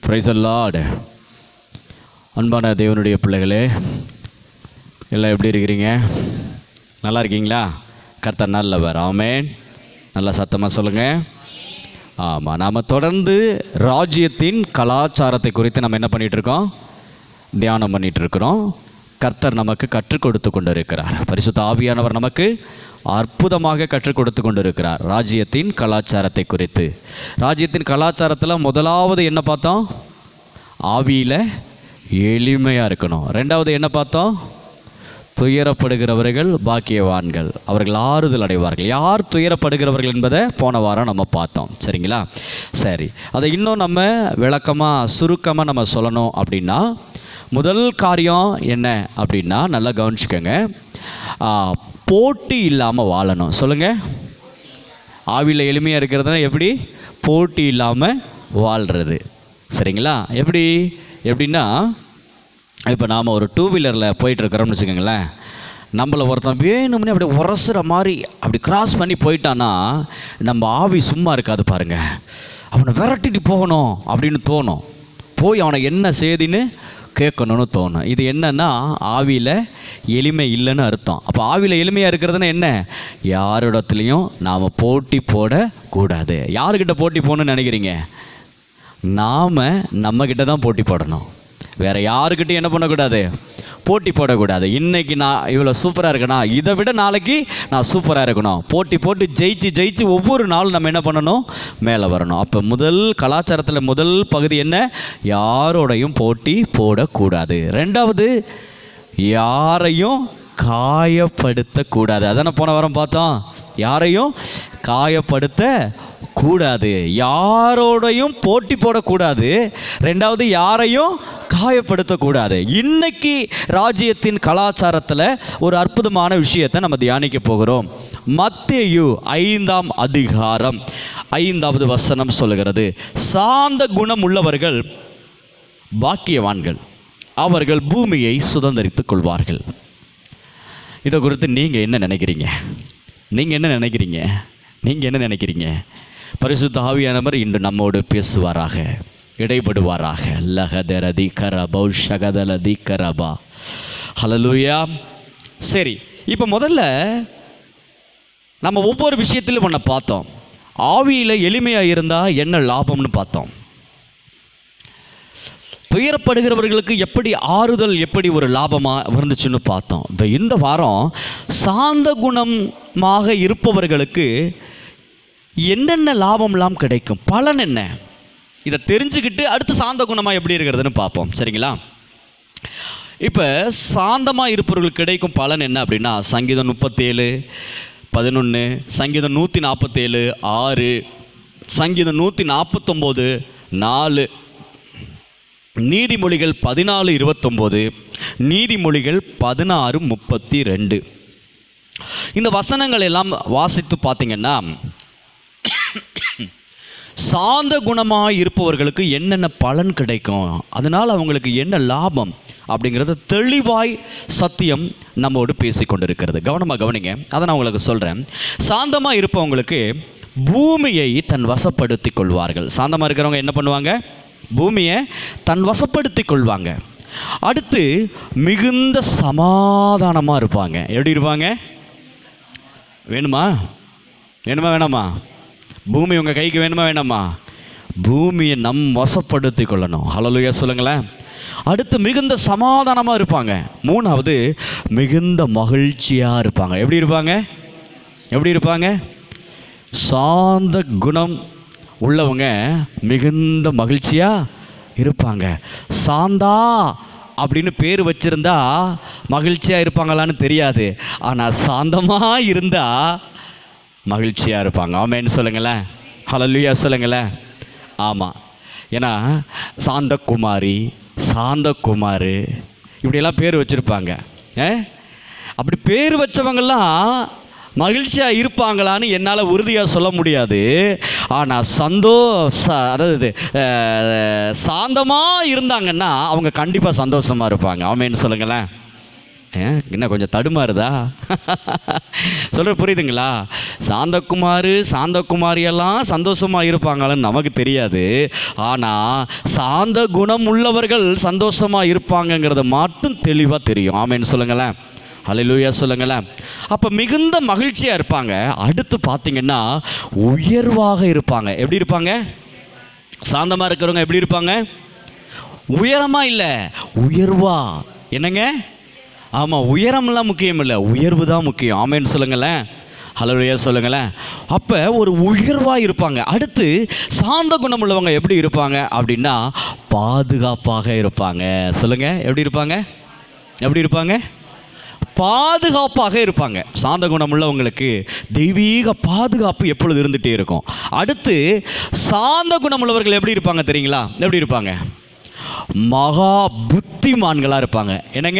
price Lord அன்பான தேவனுடைய பிள்ளைகளே எல்லாம் எப்படி இருக்கிறீங்க நல்லா இருக்கீங்களா கர்த்தர் நல்லவர் ஆமென் நல்லா சத்தமாக சொல்லுங்கள் ஆமாம் நாம் தொடர்ந்து ராஜ்யத்தின் கலாச்சாரத்தை குறித்து நம்ம என்ன பண்ணிகிட்டு இருக்கோம் தியானம் பண்ணிட்டு இருக்கிறோம் கர்த்தர் நமக்கு கற்றுக் கொடுத்து கொண்டு இருக்கிறார் பரிசுத்த ஆவியானவர் நமக்கு அற்புதமாக கற்றுக் கொடுத்து கொண்டு இருக்கிறார் ராஜ்யத்தின் கலாச்சாரத்தை குறித்து ராஜ்யத்தின் கலாச்சாரத்தில் முதலாவது என்ன பார்த்தோம் ஆவியில் எளிமையாக இருக்கணும் ரெண்டாவது என்ன பார்த்தோம் துயரப்படுகிறவர்கள் பாக்கியவான்கள் அவர்கள் ஆறுதல் அடைவார்கள் யார் துயரப்படுகிறவர்கள் என்பதை போன வாரம் நம்ம பார்த்தோம் சரிங்களா சரி அதை இன்னும் நம்ம விளக்கமாக சுருக்கமாக நம்ம சொல்லணும் அப்படின்னா முதல் காரியம் என்ன அப்படின்னா நல்லா கவனிச்சுக்கோங்க ஆ, போட்டி இல்லாமல் வாழணும் சொல்லுங்கள் ஆவியில் எளிமையாக இருக்கிறதுனா எப்படி போட்டி இல்லாமல் வாழ்கிறது சரிங்களா எப்படி எப்படின்னா இப்போ நாம் ஒரு டூ வீலரில் போயிட்டுருக்கிறோம்னு வச்சுக்கோங்களேன் நம்மளை ஒருத்தன் வேணும்னே அப்படியே உரசுற மாதிரி அப்படி கிராஸ் பண்ணி போயிட்டான்னா நம்ம ஆவி சும்மா இருக்காது பாருங்க அவனை விரட்டிட்டு போகணும் அப்படின்னு தோணும் போய் அவனை என்ன செய்தின்னு கேட்கணும்னு தோணும் இது என்னன்னா ஆவியில் எளிமை இல்லைன்னு அர்த்தம் அப்போ ஆவியில் எளிமையாக இருக்கிறதுனா என்ன யாரிடத்துலையும் நாம் போட்டி போடக்கூடாது யாருக்கிட்ட போட்டி போகணும்னு நினைக்கிறீங்க நாம் நம்மக்கிட்ட தான் போட்டி போடணும் வேற யாருக்கிட்டையும் என்ன பண்ணக்கூடாது போட்டி போடக்கூடாது இன்னைக்கு நான் இவ்வளோ சூப்பராக இருக்கேனா இதை விட நாளைக்கு நான் சூப்பராக இருக்கணும் போட்டி போட்டு ஜெயிச்சு ஜெயிச்சு ஒவ்வொரு நாளும் நம்ம என்ன பண்ணணும் மேலே வரணும் அப்போ முதல் கலாச்சாரத்தில் முதல் பகுதி என்ன யாரோடையும் போட்டி போடக்கூடாது ரெண்டாவது யாரையும் காயப்படுத்தக்கூடாது அதானே போன வாரம் பார்த்தோம் யாரையும் காயப்படுத்த கூடாது யாரோடையும் போட்டி போடக்கூடாது ரெண்டாவது யாரையும் காயப்படுத்தக்கூடாது இன்னைக்கு ராஜ்யத்தின் கலாச்சாரத்தில் ஒரு அற்புதமான விஷயத்தை நம்ம தியானிக்க போகிறோம் மத்தேயு ஐந்தாம் அதிகாரம் ஐந்தாவது வசனம் சொல்லுகிறது சாந்த குணம் உள்ளவர்கள் பாக்கியவான்கள் அவர்கள் பூமியை சுதந்தரித்துக் கொள்வார்கள் இதை குறித்து நீங்கள் என்ன நினைக்கிறீங்க நீங்கள் என்ன நினைக்கிறீங்க நீங்கள் என்ன நினைக்கிறீங்க பரிசுத்த ஆவியானவர் இன்று நம்மோடு பேசுவாராக இடைப்படுவாராக லகதரதி கரபௌ ஷகதலதி கரபா ஹலலூயா சரி இப்போ முதல்ல நம்ம ஒவ்வொரு விஷயத்திலும் ஒன்றை பார்த்தோம் ஆவியில் எளிமையாக இருந்தால் என்ன லாபம்னு பார்த்தோம் துயரப்படுகிறவர்களுக்கு எப்படி ஆறுதல் எப்படி ஒரு லாபமாக வந்துச்சுன்னு பார்த்தோம் இப்போ இந்த வாரம் சாந்த குணமாக இருப்பவர்களுக்கு என்னென்ன லாபம்லாம் கிடைக்கும் பலன் என்ன இதை தெரிஞ்சுக்கிட்டு அடுத்து சாந்த குணமாக எப்படி இருக்கிறதுன்னு பார்ப்போம் சரிங்களா இப்போ சாந்தமாக இருப்பவர்களுக்கு கிடைக்கும் பலன் என்ன அப்படின்னா சங்கீதம் முப்பத்தேழு பதினொன்று சங்கீதம் நூற்றி நாற்பத்தேழு ஆறு சங்கீதம் நூற்றி நாற்பத்தொம்போது நாலு நீதிமொழிகள் பதினாலு இருபத்தொம்போது நீதிமொழிகள் பதினாறு முப்பத்தி ரெண்டு இந்த வசனங்கள் எல்லாம் வாசித்து பார்த்தீங்கன்னா சாந்த குணமாக இருப்பவர்களுக்கு என்னென்ன பலன் கிடைக்கும் அதனால் அவங்களுக்கு என்ன லாபம் அப்படிங்கிறத தெளிவாய் சத்தியம் நம்மோடு பேசிக்கொண்டிருக்கிறது கவனமாக கவனிங்க அதை நான் உங்களுக்கு சொல்கிறேன் சாந்தமாக இருப்பவங்களுக்கு பூமியை தன் வசப்படுத்தி கொள்வார்கள் சாந்தமாக இருக்கிறவங்க என்ன பண்ணுவாங்க பூமியை தன் வசப்படுத்தி கொள்வாங்க அடுத்து மிகுந்த சமாதானமாக இருப்பாங்க எப்படி இருப்பாங்க வேணுமா வேணுமா வேணாமா பூமி உங்கள் கைக்கு வேணுமா வேணாமா பூமியை நம் வசப்படுத்தி கொள்ளணும் ஹலலுயா சொல்லுங்களேன் அடுத்து மிகுந்த சமாதானமாக இருப்பாங்க மூணாவது மிகுந்த மகிழ்ச்சியாக இருப்பாங்க எப்படி இருப்பாங்க எப்படி இருப்பாங்க சாந்த குணம் உள்ளவங்க மிகுந்த மகிழ்ச்சியாக இருப்பாங்க சாந்தா அப்படின்னு பேர் வச்சிருந்தா மகிழ்ச்சியாக இருப்பாங்களான்னு தெரியாது ஆனால் சாந்தமாக இருந்தால் மகிழ்ச்சியாக இருப்பாங்க ஆமேன்னு சொல்லுங்களேன் ஹலலுயா சொல்லுங்களேன் ஆமாம் ஏன்னா சாந்தகுமாரி சாந்தகுமார் இப்படியெல்லாம் பேர் வச்சுருப்பாங்க ஏ அப்படி பேர் வச்சவங்கெல்லாம் மகிழ்ச்சியாக இருப்பாங்களான்னு என்னால் உறுதியாக சொல்ல முடியாது ஆனால் சந்தோஷ அதாவது சாந்தமாக இருந்தாங்கன்னா அவங்க கண்டிப்பாக சந்தோஷமாக இருப்பாங்க ஆமேன்னு சொல்லுங்களேன் ஏன், என்ன கொஞ்சம் தடுமாறுதா சொல்ற புரியுதுங்களா சாந்தகுமார் சாந்தகுமாரியெல்லாம் சந்தோஷமாக இருப்பாங்கன்னு நமக்கு தெரியாது ஆனால் சாந்த குணம் உள்ளவர்கள் சந்தோஷமாக இருப்பாங்கங்கிறது மட்டும் தெளிவாக தெரியும் ஆமேன்னு சொல்லுங்களேன் ஹalleluya சொல்லுங்களேன் அப்போ மிகுந்த மகிழ்ச்சியாக இருப்பாங்க அடுத்து பார்த்தீங்கன்னா உயர்வாக இருப்பாங்க எப்படி இருப்பாங்க சாந்தமாக இருக்கிறவங்க எப்படி இருப்பாங்க உயரமாக இல்லை உயர்வா என்னங்க ஆமாம் உயரம்லாம் முக்கியம் இல்லை உயர்வு தான் முக்கியம் ஆமேன்னு சொல்லுங்களேன் ஹலோயா சொல்லுங்களேன் அப்போ ஒரு உயர்வாக இருப்பாங்க அடுத்து சாந்த குணம் உள்ளவங்க எப்படி இருப்பாங்க அப்படின்னா பாதுகாப்பாக இருப்பாங்க சொல்லுங்கள் எப்படி இருப்பாங்க எப்படி இருப்பாங்க பாதுகாப்பாக இருப்பாங்க சாந்த குணம் உள்ளவங்களுக்கு தெய்வீக பாதுகாப்பு எப்பொழுது இருந்துகிட்டே இருக்கும் அடுத்து சாந்த குணம் உள்ளவர்கள் எப்படி இருப்பாங்க தெரியுங்களா எப்படி இருப்பாங்க மகா புத்திமான்களாக இருப்பாங்க என்னங்க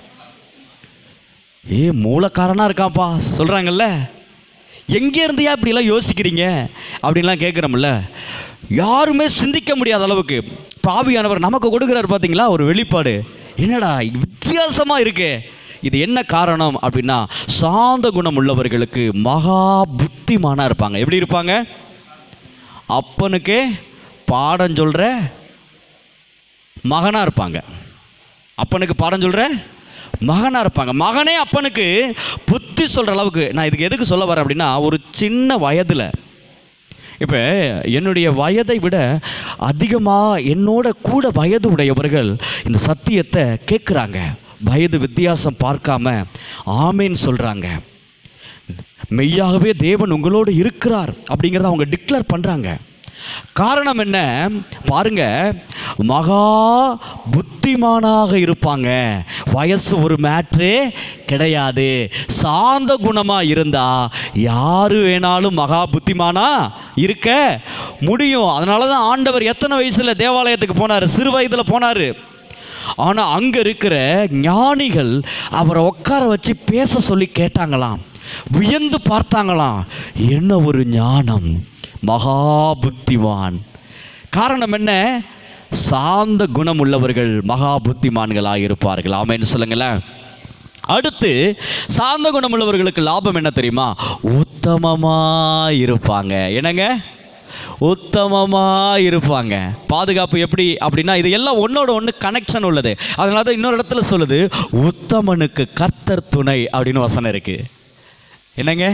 ஏ மூலக்காரனாக இருக்கான்ப்பா சொல்கிறாங்கல்ல எங்கே இருந்தியா இப்படிலாம் யோசிக்கிறீங்க அப்படின்லாம் கேட்குறோம்ல யாருமே சிந்திக்க முடியாத அளவுக்கு பாவியானவர் நமக்கு கொடுக்குறாரு பார்த்தீங்களா ஒரு வெளிப்பாடு என்னடா இது வித்தியாசமாக இருக்கே இது என்ன காரணம் அப்படின்னா சாந்த குணம் உள்ளவர்களுக்கு மகா புத்திமானாக இருப்பாங்க எப்படி இருப்பாங்க அப்பனுக்கே பாடம் சொல்கிற மகனாக இருப்பாங்க அப்பனுக்கு பாடம் சொல்கிற மகனாக இருப்பாங்க மகனே அப்பனுக்கு புத்தி சொல்கிற அளவுக்கு நான் இதுக்கு எதுக்கு சொல்ல வரேன் அப்படின்னா ஒரு சின்ன வயதில் இப்போ என்னுடைய வயதை விட அதிகமாக என்னோட கூட வயது உடையவர்கள் இந்த சத்தியத்தை கேட்குறாங்க வயது வித்தியாசம் பார்க்காம ஆமேன்னு சொல்கிறாங்க மெய்யாகவே தேவன் உங்களோடு இருக்கிறார் அப்படிங்கிறத அவங்க டிக்ளேர் பண்ணுறாங்க காரணம் என்ன பாருங்க மகா புத்திமானாக இருப்பாங்க வயசு ஒரு மேட்ரே கிடையாது சாந்த குணமாக இருந்தா யாரு வேணாலும் மகா புத்திமானா இருக்க முடியும் அதனால தான் ஆண்டவர் எத்தனை வயசில் தேவாலயத்துக்கு போனார் சிறு வயதில் போனார் ஆனால் அங்கே இருக்கிற ஞானிகள் அவரை உட்கார வச்சு பேச சொல்லி கேட்டாங்களாம் வியந்து பார்த்தாங்களாம் என்ன ஒரு ஞானம் மகா புத்திவான் காரணம் என்ன சாந்த குணம் உள்ளவர்கள் மகா புத்திமான்களாக இருப்பார்கள் ஆமேன்னு சொல்லுங்களேன் அடுத்து சாந்த குணம் உள்ளவர்களுக்கு லாபம் என்ன தெரியுமா உத்தமமாக இருப்பாங்க என்னங்க உத்தமமாக இருப்பாங்க பாதுகாப்பு எப்படி அப்படின்னா இது எல்லாம் ஒன்னோட ஒன்று கனெக்ஷன் உள்ளது அதனால தான் இன்னொரு இடத்துல சொல்லுது உத்தமனுக்கு கர்த்தர் துணை அப்படின்னு வசனம் இருக்கு என்னங்க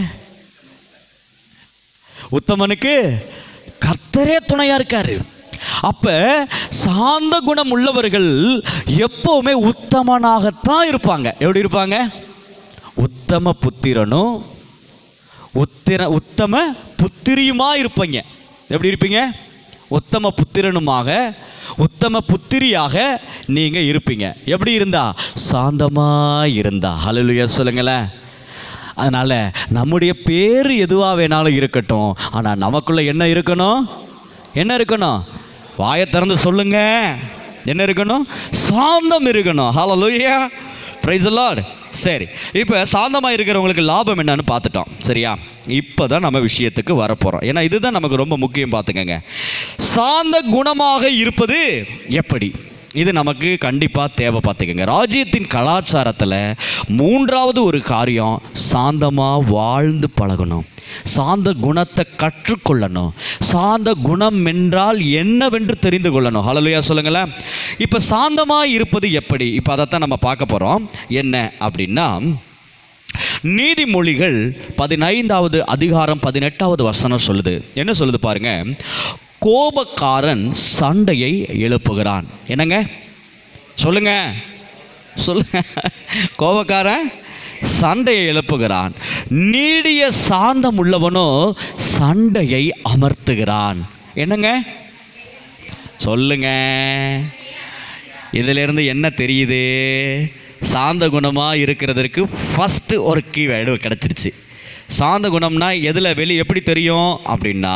உத்தமனுக்கு கர்த்தரே துணையா இருக்காரு அப்ப சாந்த குணம் உள்ளவர்கள் எப்பவுமே உத்தமனாகத்தான் இருப்பாங்க எப்படி இருப்பாங்க உத்தம புத்திரனும் உத்திர உத்தம புத்திரியுமா இருப்பீங்க எப்படி இருப்பீங்க உத்தம புத்திரனுமாக உத்தம புத்திரியாக நீங்கள் இருப்பீங்க எப்படி இருந்தா சாந்தமாக இருந்தா ஹalleluya சொல்லுங்களேன் அதனால் நம்முடைய பேர் எதுவாக வேணாலும் இருக்கட்டும் ஆனால் நமக்குள்ள என்ன இருக்கணும் என்ன இருக்கணும் வாயை திறந்து சொல்லுங்க என்ன இருக்கணும் சாந்தம் இருக்கணும் ஹalleluya praise the lord சரி இப்போ சாந்தமாக இருக்கிறவங்களுக்கு லாபம் என்னன்னு பார்த்துட்டோம் சரியா இப்போ தான் நம்ம விஷயத்துக்கு வரப்போகிறோம் ஏன்னா இதுதான் நமக்கு ரொம்ப முக்கியம் பார்த்துக்கங்க சாந்த குணமாக இருப்பது எப்படி இது நமக்கு கண்டிப்பாக தேவை பார்த்துக்கங்க ராஜ்யத்தின் கலாச்சாரத்தில் மூன்றாவது ஒரு காரியம் சாந்தமாக வாழ்ந்து பழகணும் சாந்த குணத்தை கற்றுக்கொள்ளணும் சாந்த குணம் என்றால் என்னவென்று தெரிந்து கொள்ளணும் ஹalleluya சொல்லுங்களேன் இப்போ சாந்தமாக இருப்பது எப்படி இப்போ அதைத்தான் நம்ம பார்க்க போகிறோம் என்ன அப்படின்னா நீதிமொழிகள் பதினைந்தாவது அதிகாரம் பதினெட்டாவது வசனம் சொல்லுது என்ன சொல்லுது பாருங்க கோபக்காரன் சண்டையை எழுப்புகிறான் என்னங்க சொல்லுங்க சொல்லுங்க கோபக்காரன் சண்டையை எழுப்புகிறான் நீடிய சாந்தம் உள்ளவனோ சண்டையை அமர்த்துகிறான் என்னங்க சொல்லுங்க இதிலிருந்து என்ன தெரியுது சாந்த குணமாக இருக்கிறதற்கு ஃபஸ்ட்டு ஒரு கீவேர்டு கிடச்சிருச்சு சாந்த குணம்னா எதில் வெளி எப்படி தெரியும் அப்படின்னா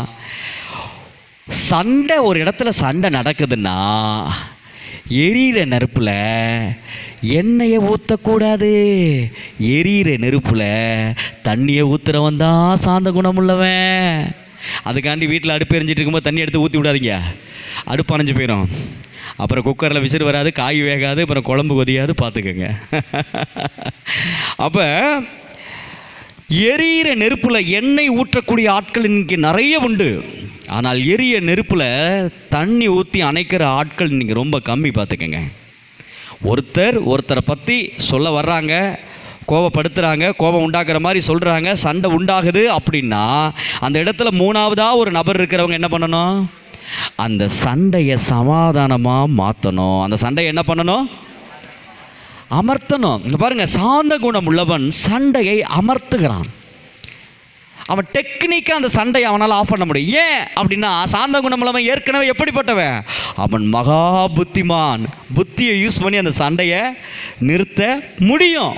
சண்டை ஒரு இடத்துல சண்டை நடக்குதுன்னா எரியிற நெருப்பில் எண்ணெயை ஊற்றக்கூடாது எரியிற நெருப்பில் தண்ணியை ஊற்றுறவன் தான் சாந்த குணம் உள்ளவன் அதுக்காண்டி வீட்டில் அடுப்பு எரிஞ்சிட்டு இருக்கும்போது தண்ணி எடுத்து ஊற்றி விடாதீங்க அடுப்பு அணைஞ்சு போயிடும் அப்புறம் குக்கரில் விசிறு வராது காய் வேகாது அப்புறம் குழம்பு கொதியாது பார்த்துக்கோங்க அப்போ எரியிற நெருப்பில் எண்ணெய் ஊற்றக்கூடிய ஆட்கள் இன்னைக்கு நிறைய உண்டு ஆனால் எரிய நெருப்பில் தண்ணி ஊற்றி அணைக்கிற ஆட்கள் இன்னைக்கு ரொம்ப கம்மி பார்த்துக்கங்க ஒருத்தர் ஒருத்தரை பற்றி சொல்ல வர்றாங்க கோவப்படுத்துகிறாங்க கோபம் உண்டாக்குற மாதிரி சொல்கிறாங்க சண்டை உண்டாகுது அப்படின்னா அந்த இடத்துல மூணாவதாக ஒரு நபர் இருக்கிறவங்க என்ன பண்ணணும் அந்த சண்டையை சமாதானமாக மாற்றணும் அந்த சண்டையை என்ன பண்ணணும் அமர்த்தணும் இங்க பாருங்க சாந்த குணம் உள்ளவன் சண்டையை அமர்த்துகிறான் அவன் டெக்னிக்காக அந்த சண்டையை அவனால் ஆஃப் பண்ண முடியும் ஏன் அப்படின்னா சாந்த குணம் உள்ளவன் ஏற்கனவே எப்படிப்பட்டவன் அவன் மகா புத்திமான் புத்தியை யூஸ் பண்ணி அந்த சண்டையை நிறுத்த முடியும்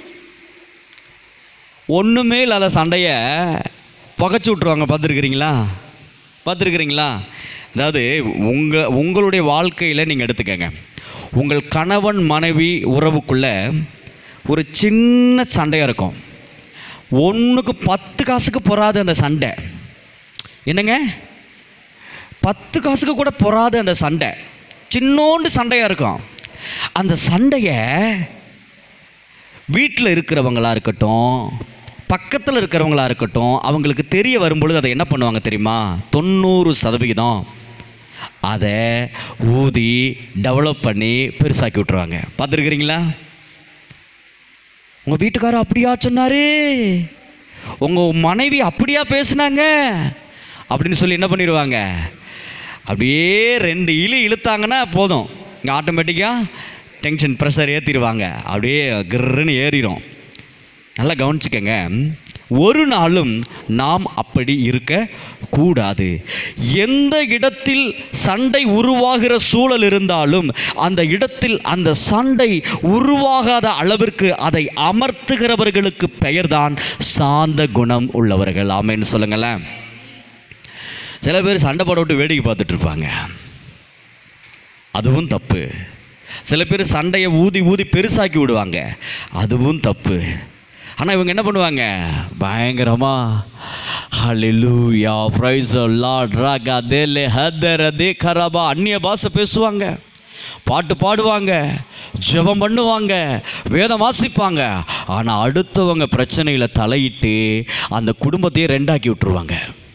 ஒன்றுமே இல்லாத சண்டையை புகைச்சி விட்ருவாங்க பார்த்துருக்குறீங்களா பார்த்துருக்குறீங்களா அதாவது உங்கள் உங்களுடைய வாழ்க்கையில் நீங்கள் எடுத்துக்கங்க உங்கள் கணவன் மனைவி உறவுக்குள்ள ஒரு சின்ன சண்டையாக இருக்கும் ஒன்றுக்கு பத்து காசுக்கு பொறாது அந்த சண்டை என்னங்க பத்து காசுக்கு கூட பொறாது அந்த சண்டை சின்னோண்டு சண்டையாக இருக்கும் அந்த சண்டையை வீட்டில் இருக்கிறவங்களா இருக்கட்டும் பக்கத்தில் இருக்கிறவங்களா இருக்கட்டும் அவங்களுக்கு தெரிய வரும்பொழுது அதை என்ன பண்ணுவாங்க தெரியுமா தொண்ணூறு சதவிகிதம் அதை ஊதி டெவலப் பண்ணி பெருசாக்கி விட்ருவாங்க பார்த்துருக்குறீங்களா உங்கள் வீட்டுக்காரர் அப்படியா சொன்னாரு உங்கள் மனைவி அப்படியா பேசுனாங்க அப்படின்னு சொல்லி என்ன பண்ணிடுவாங்க அப்படியே ரெண்டு இழு இழுத்தாங்கன்னா போதும் இங்கே ஆட்டோமேட்டிக்காக டென்ஷன் ப்ரெஷர் ஏற்றிடுவாங்க அப்படியே கிர்ன்னு ஏறிடும் நல்லா கவனிச்சுக்கங்க ஒரு நாளும் நாம் அப்படி இருக்க கூடாது எந்த இடத்தில் சண்டை உருவாகிற சூழல் இருந்தாலும் அந்த இடத்தில் அந்த சண்டை உருவாகாத அளவிற்கு அதை அமர்த்துகிறவர்களுக்கு பெயர்தான் சாந்த குணம் உள்ளவர்கள் ஆமைன்னு சொல்லுங்களேன் சில பேர் சண்டை போட விட்டு வேடிக்கை பார்த்துட்டு இருப்பாங்க அதுவும் தப்பு சில பேர் சண்டையை ஊதி ஊதி பெருசாக்கி விடுவாங்க அதுவும் தப்பு ஆனால் இவங்க என்ன பண்ணுவாங்க பயங்கரமா ஹalleluya praise the lord raga dele hadara de karaba அந்நிய பாஷை பேசுவாங்க பாட்டு பாடுவாங்க ஜெபம் பண்ணுவாங்க வேதம் வாசிப்பாங்க ஆனால் அடுத்தவங்க பிரச்சனையில் தலையிட்டு அந்த குடும்பத்தையே ரெண்டாக்கி விட்டுருவாங்க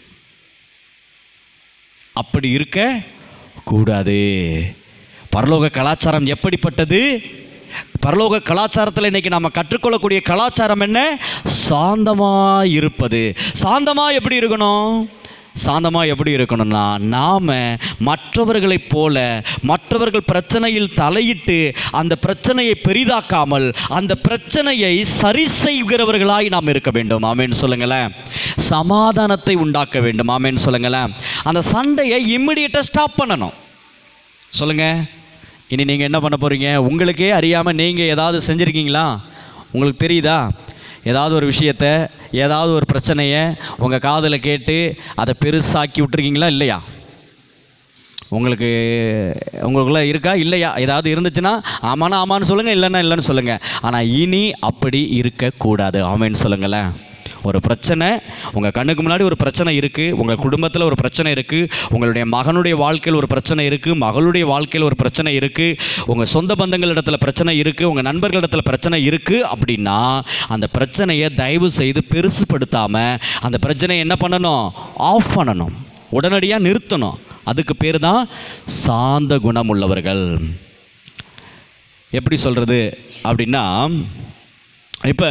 அப்படி இருக்க கூடாது பரலோக கலாச்சாரம் எப்படிப்பட்டது பரலோக கலாச்சாரத்தில் இன்னைக்கு நாம் கற்றுக்கொள்ளக்கூடிய கலாச்சாரம் என்ன சாந்தமாக இருப்பது சாந்தமாக எப்படி இருக்கணும் சாந்தமாக எப்படி இருக்கணும்னா நாம் மற்றவர்களைப் போல மற்றவர்கள் பிரச்சனையில் தலையிட்டு அந்த பிரச்சனையை பெரிதாக்காமல் அந்த பிரச்சனையை சரி செய்கிறவர்களாய் நாம் இருக்க வேண்டும் ஆமேன்னு சொல்லுங்களேன் சமாதானத்தை உண்டாக்க வேண்டும் ஆமேன்னு சொல்லுங்களேன் அந்த சண்டையை இம்மிடியட்டாக ஸ்டாப் பண்ணணும் சொல்லுங்க இனி நீங்கள் என்ன பண்ண போகிறீங்க உங்களுக்கே அறியாமல் நீங்கள் ஏதாவது செஞ்சுருக்கீங்களா உங்களுக்கு தெரியுதா ஏதாவது ஒரு விஷயத்த ஏதாவது ஒரு பிரச்சனையை உங்கள் காதில் கேட்டு அதை பெருசாக்கி விட்டுருக்கீங்களா இல்லையா உங்களுக்கு உங்களுக்குள்ள இருக்கா இல்லையா ஏதாவது இருந்துச்சுன்னா ஆமானா ஆமான்னு சொல்லுங்கள் இல்லைன்னா இல்லைன்னு சொல்லுங்கள் ஆனால் இனி அப்படி இருக்கக்கூடாது ஆமேன்னு சொல்லுங்களேன் ஒரு பிரச்சனை உங்கள் கண்ணுக்கு முன்னாடி ஒரு பிரச்சனை இருக்குது உங்கள் குடும்பத்தில் ஒரு பிரச்சனை இருக்குது உங்களுடைய மகனுடைய வாழ்க்கையில் ஒரு பிரச்சனை இருக்குது மகளுடைய வாழ்க்கையில் ஒரு பிரச்சனை இருக்குது உங்கள் சொந்த பந்தங்களிடத்தில் பிரச்சனை இருக்குது உங்கள் நண்பர்களிடத்தில் பிரச்சனை இருக்குது அப்படின்னா அந்த பிரச்சனையை தயவு செய்து பெருசுப்படுத்தாமல் அந்த பிரச்சனையை என்ன பண்ணணும் ஆஃப் பண்ணணும் உடனடியாக நிறுத்தணும் அதுக்கு பேர் தான் சாந்த குணம் உள்ளவர்கள் எப்படி சொல்கிறது அப்படின்னா இப்போ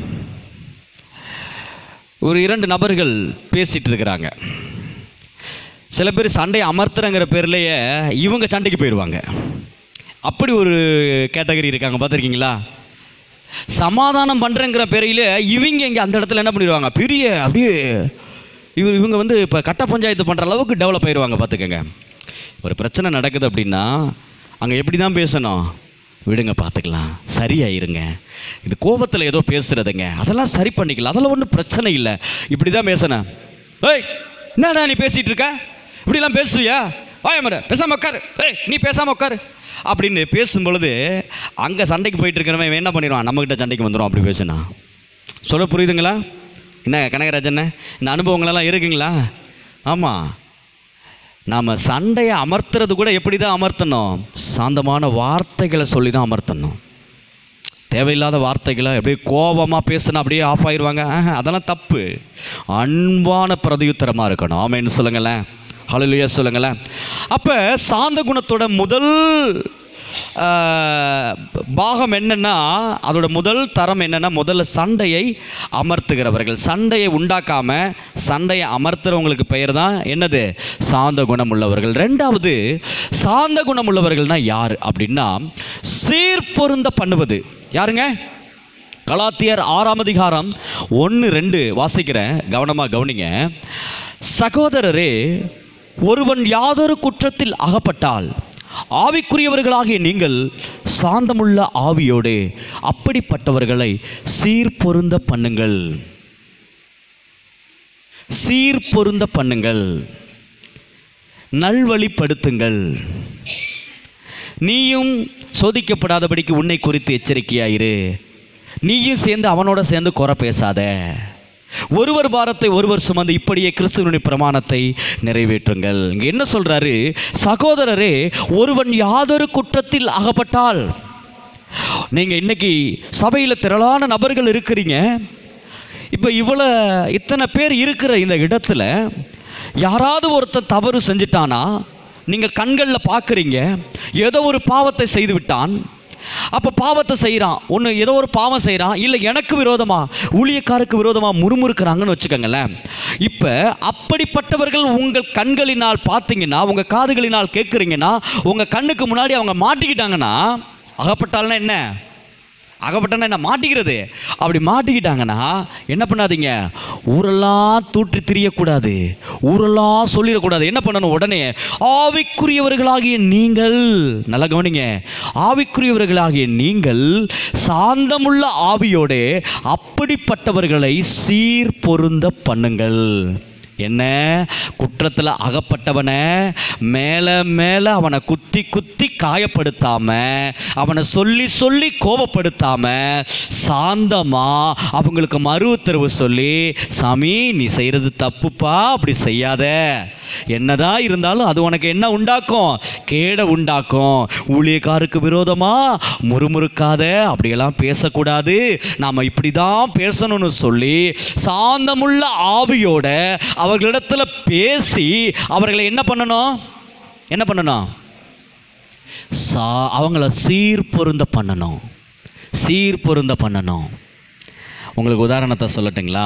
ஒரு இரண்டு நபர்கள் பேசிகிட்டு இருக்கிறாங்க சில பேர் சண்டையை அமர்த்துறங்கிற பேர்லேயே இவங்க சண்டைக்கு போயிடுவாங்க அப்படி ஒரு கேட்டகரி இருக்காங்க பார்த்துருக்கீங்களா சமாதானம் பண்ணுறங்கிற பேரையில் இவங்க இங்கே அந்த இடத்துல என்ன பண்ணிடுவாங்க பெரிய அப்படியே இவர் இவங்க வந்து இப்போ கட்ட பஞ்சாயத்து பண்ணுற அளவுக்கு டெவலப் ஆயிடுவாங்க பார்த்துக்கங்க ஒரு பிரச்சனை நடக்குது அப்படின்னா அங்கே எப்படி தான் பேசணும் விடுங்க பார்த்துக்கலாம் சரியாயிருங்க இது கோபத்தில் ஏதோ பேசுகிறதுங்க அதெல்லாம் சரி பண்ணிக்கலாம் அதெல்லாம் ஒன்றும் பிரச்சனை இல்லை இப்படி தான் பேசணும் ஏய் என்னடா நீ பேசிகிட்டு இருக்க இப்படிலாம் பேசுவியா வாயமர பேசாமல் உட்காரு ஏய் நீ பேசாமல் உட்காரு அப்படின்னு பேசும் பொழுது அங்கே சண்டைக்கு போயிட்டு இருக்கிறவன் இவன் என்ன பண்ணிடுவான் நம்மக்கிட்ட சண்டைக்கு வந்துடும் அப்படி பேசுனா சொல்ல புரியுதுங்களா என்ன கனகராஜண்ணே இந்த அனுபவங்களெல்லாம் இருக்குங்களா ஆமாம் நாம் சண்டையை அமர்த்துறது கூட எப்படி தான் அமர்த்தணும் சாந்தமான வார்த்தைகளை சொல்லி தான் அமர்த்தணும் தேவையில்லாத வார்த்தைகளை அப்படியே கோபமாக பேசினா அப்படியே ஆஃப் ஆயிடுவாங்க ஆஹா, அதெல்லாம் தப்பு அன்பான பிரதியுத்தரமாக இருக்கணும் ஆமேன்னு சொல்லுங்களேன் ஹalleluya சொல்லுங்களேன் அப்போ சாந்த குணத்தோட முதல் ஆஹ், பாகம் என்னன்னா அதோட முதல் தரம் என்னன்னா முதல்ல சண்டையை அமர்த்துகிறவர்கள் சண்டையை உண்டாக்காம சண்டையை அமர்த்துறவங்களுக்கு பெயர் தான் என்னது சாந்த குணம் உள்ளவர்கள் ரெண்டாவது சாந்த குணம் உள்ளவர்கள்னா யார் அப்படின்னா சீர்பொருந்த பண்ணுவது யாருங்க கலாத்தியர் ஆறாம் அதிகாரம் ஒன்று ரெண்டு வாசிக்கிறேன் கவனமாக கவனிங்க சகோதரரே ஒருவன் யாதொரு குற்றத்தில் அகப்பட்டால் ஆவிக்குரியவர்களாகிய நீங்கள் சாந்தமுள்ள ஆவியோடு அப்படிப்பட்டவர்களை சீர்பொருந்த பண்ணுங்கள் சீர்பொருந்த பண்ணுங்கள் நல்வழிப்படுத்துங்கள் நீயும் சோதிக்கப்படாதபடிக்கு உன்னை குறித்து எச்சரிக்கையாயிரு நீயும் சேர்ந்து அவனோட சேர்ந்து குறை பேசாத ஒருவர் பாரத்தை ஒருவர் சுமந்து இப்படியே கிறிஸ்துவனுடைய பிரமாணத்தை நிறைவேற்றுங்கள் இங்க என்ன சொல்றாரு சகோதரரே ஒருவன் யாதொரு குற்றத்தில் அகப்பட்டால் நீங்க இன்னைக்கு சபையில் திரளான நபர்கள் இருக்கிறீங்க இப்போ இவ்வளோ இத்தனை பேர் இருக்கிற இந்த இடத்துல யாராவது ஒருத்தன் தவறு செஞ்சிட்டானா நீங்கள் கண்களில் பார்க்குறீங்க ஏதோ ஒரு பாவத்தை செய்து விட்டான் அப்போ பாவத்தை செய்கிறான் ஒன்று ஏதோ ஒரு பாவம் செய்கிறான் இல்லை எனக்கு விரோதமாக ஊழியக்காருக்கு விரோதமாக முறுமுறுக்கிறாங்கன்னு வச்சுக்கோங்களேன் இப்போ அப்படிப்பட்டவர்கள் உங்கள் கண்களினால் பார்த்தீங்கன்னா உங்கள் காதுகளினால் கேட்குறீங்கன்னா உங்கள் கண்ணுக்கு முன்னாடி அவங்க மாட்டிக்கிட்டாங்கன்னா அகப்பட்டால்னா என்ன அகப்பட்டனா என்ன மாட்டிக்கிறது அப்படி மாட்டிக்கிட்டாங்கன்னா என்ன பண்ணாதீங்க ஊரெல்லாம் தூற்றி திரியக்கூடாது ஊரெல்லாம் சொல்லிடக்கூடாது என்ன பண்ணணும் உடனே ஆவிக்குரியவர்களாகிய நீங்கள் நல்லா கவனிங்க ஆவிக்குரியவர்களாகிய நீங்கள் சாந்தமுள்ள ஆவியோடு அப்படிப்பட்டவர்களை சீர் பொருந்த பண்ணுங்கள் என்ன குற்றத்தில் அகப்பட்டவனை மேலே மேலே அவனை குத்தி குத்தி காயப்படுத்தாம அவனை சொல்லி சொல்லி கோபப்படுத்தாம சாந்தமா அவங்களுக்கு மறு உத்தரவு சொல்லி சாமி நீ செய்கிறது தப்புப்பா அப்படி செய்யாத என்னதான் இருந்தாலும் அது உனக்கு என்ன உண்டாக்கும் கேடை உண்டாக்கும் ஊழியக்காருக்கு விரோதமா முறுமுறுக்காத அப்படியெல்லாம் பேசக்கூடாது நாம் இப்படி தான் பேசணும்னு சொல்லி சாந்தமுள்ள ஆவியோட அவர்களிடத்துல பேசி அவர்களை என்ன பண்ணணும் என்ன பண்ணணும் சா அவங்கள சீர் பொருந்த பண்ணணும் சீர் பொருந்த பண்ணணும் உங்களுக்கு உதாரணத்தை சொல்லட்டுங்களா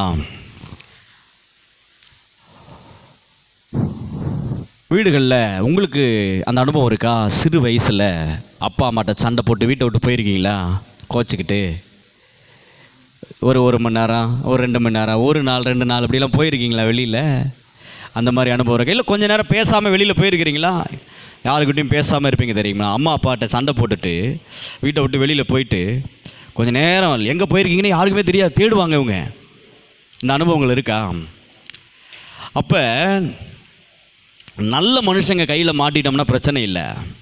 வீடுகளில் உங்களுக்கு அந்த அனுபவம் இருக்கா சிறு வயசில் அப்பா அம்மாட்ட சண்டை போட்டு வீட்டை விட்டு போயிருக்கீங்களா கோச்சிக்கிட்டு ஒரு ஒரு மணி நேரம் ஒரு ரெண்டு மணி நேரம் ஒரு நாள் ரெண்டு நாள் அப்படிலாம் போயிருக்கீங்களா வெளியில் அந்த மாதிரி அனுபவம் இருக்கு இல்லை கொஞ்ச நேரம் பேசாமல் வெளியில் போயிருக்கிறீங்களா யாருக்கிட்டையும் பேசாமல் இருப்பீங்க தெரியுமா அம்மா அப்பாட்ட சண்டை போட்டுட்டு வீட்டை விட்டு வெளியில் போயிட்டு கொஞ்ச நேரம் எங்கே போயிருக்கீங்கன்னு யாருக்குமே தெரியாது தேடுவாங்க இவங்க இந்த அனுபவங்கள் இருக்கா அப்போ நல்ல மனுஷங்க கையில் மாட்டிட்டோம்னா பிரச்சனை இல்லை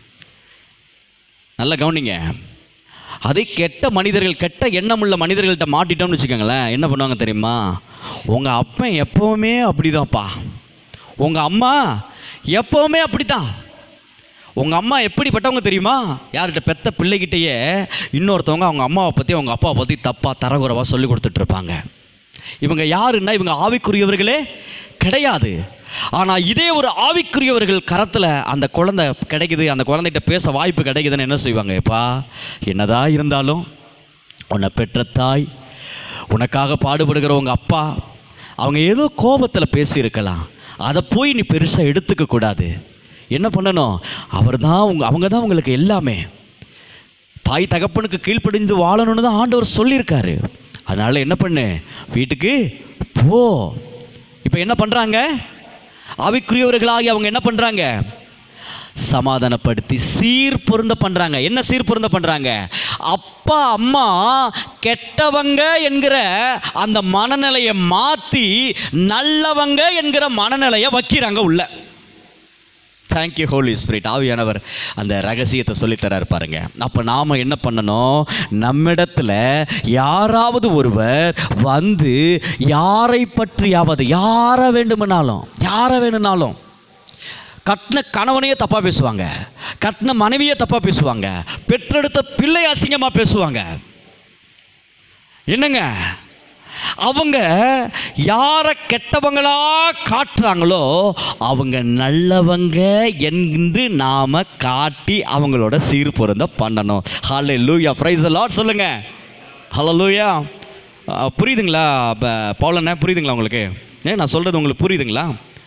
நல்லா கவனிங்க அதே கெட்ட மனிதர்கள் கெட்ட எண்ணமுள்ள மனிதர்கள்ட்ட மாட்டிட்டோம்னு வச்சுக்கோங்களேன் என்ன பண்ணுவாங்க தெரியுமா உங்கள் அப்பன் எப்போவுமே அப்படிதான்ப்பா உங்கள் அம்மா எப்போவுமே அப்படித்தான் உங்கள் அம்மா எப்படிப்பட்டவங்க தெரியுமா யார்கிட்ட பெத்த பிள்ளைகிட்டயே இன்னொருத்தவங்க அவங்க அம்மாவை பற்றி அவங்க அப்பாவை பற்றி தப்பாக தரகுறவாக சொல்லி கொடுத்துட்ருப்பாங்க இவங்க யாருன்னா இவங்க ஆவிக்குரியவர்களே கிடையாது ஆனால் இதே ஒரு ஆவிக்குரியவர்கள் கரத்தில் அந்த குழந்தை கிடைக்குது அந்த குழந்தைகிட்ட பேச வாய்ப்பு கிடைக்குதுன்னு என்ன செய்வாங்க எப்பா என்னதான் இருந்தாலும் உன்னை பெற்ற தாய் உனக்காக பாடுபடுகிற உங்கள் அப்பா அவங்க ஏதோ கோபத்தில் பேசியிருக்கலாம் அதை போய் நீ பெருசாக எடுத்துக்க கூடாது என்ன பண்ணணும் அவர் தான் உங்க அவங்க தான் உங்களுக்கு எல்லாமே தாய் தகப்பனுக்கு கீழ்ப்படிந்து வாழணும்னு தான் ஆண்டவர் சொல்லியிருக்காரு அதனால என்ன பண்ணு வீட்டுக்கு போ இப்போ என்ன பண்ணுறாங்க ஆவிக்குரியவர்களாகி அவங்க என்ன பண்ணுறாங்க சமாதானப்படுத்தி சீர் பொருந்த பண்ணுறாங்க என்ன சீர் பொருந்த பண்ணுறாங்க அப்பா அம்மா கெட்டவங்க என்கிற அந்த மனநிலையை மாற்றி நல்லவங்க என்கிற மனநிலையை வைக்கிறாங்க உள்ள தேங்க்யூ ஹோலி ஸ்பிரிட் ஆவியானவர் அந்த ரகசியத்தை சொல்லித்தரார் பாருங்க அப்போ நாம் என்ன பண்ணணும் நம்மிடத்துல யாராவது ஒருவர் வந்து யாரை பற்றியாவது யாரை வேண்டுமானாலும் யாரை வேணும்னாலும் கட்டின கணவனையே தப்பாக பேசுவாங்க கட்டின மனைவியே தப்பாக பேசுவாங்க பெற்றெடுத்த பிள்ளை அசிங்கமாக பேசுவாங்க என்னங்க அவங்க யாரை கெட்டவங்களா காட்டுறாங்களோ அவங்க நல்லவங்க என்று நாம் காட்டி அவங்களோட சீர் பொருந்த பண்ணணும் ஹலே லூயா ப்ரைஸ் லாட் சொல்லுங்க ஹலோ லூயா புரியுதுங்களா இப்போ பவுலண்ணே புரியுதுங்களா உங்களுக்கு ஏ நான் சொல்கிறது உங்களுக்கு புரியுதுங்களா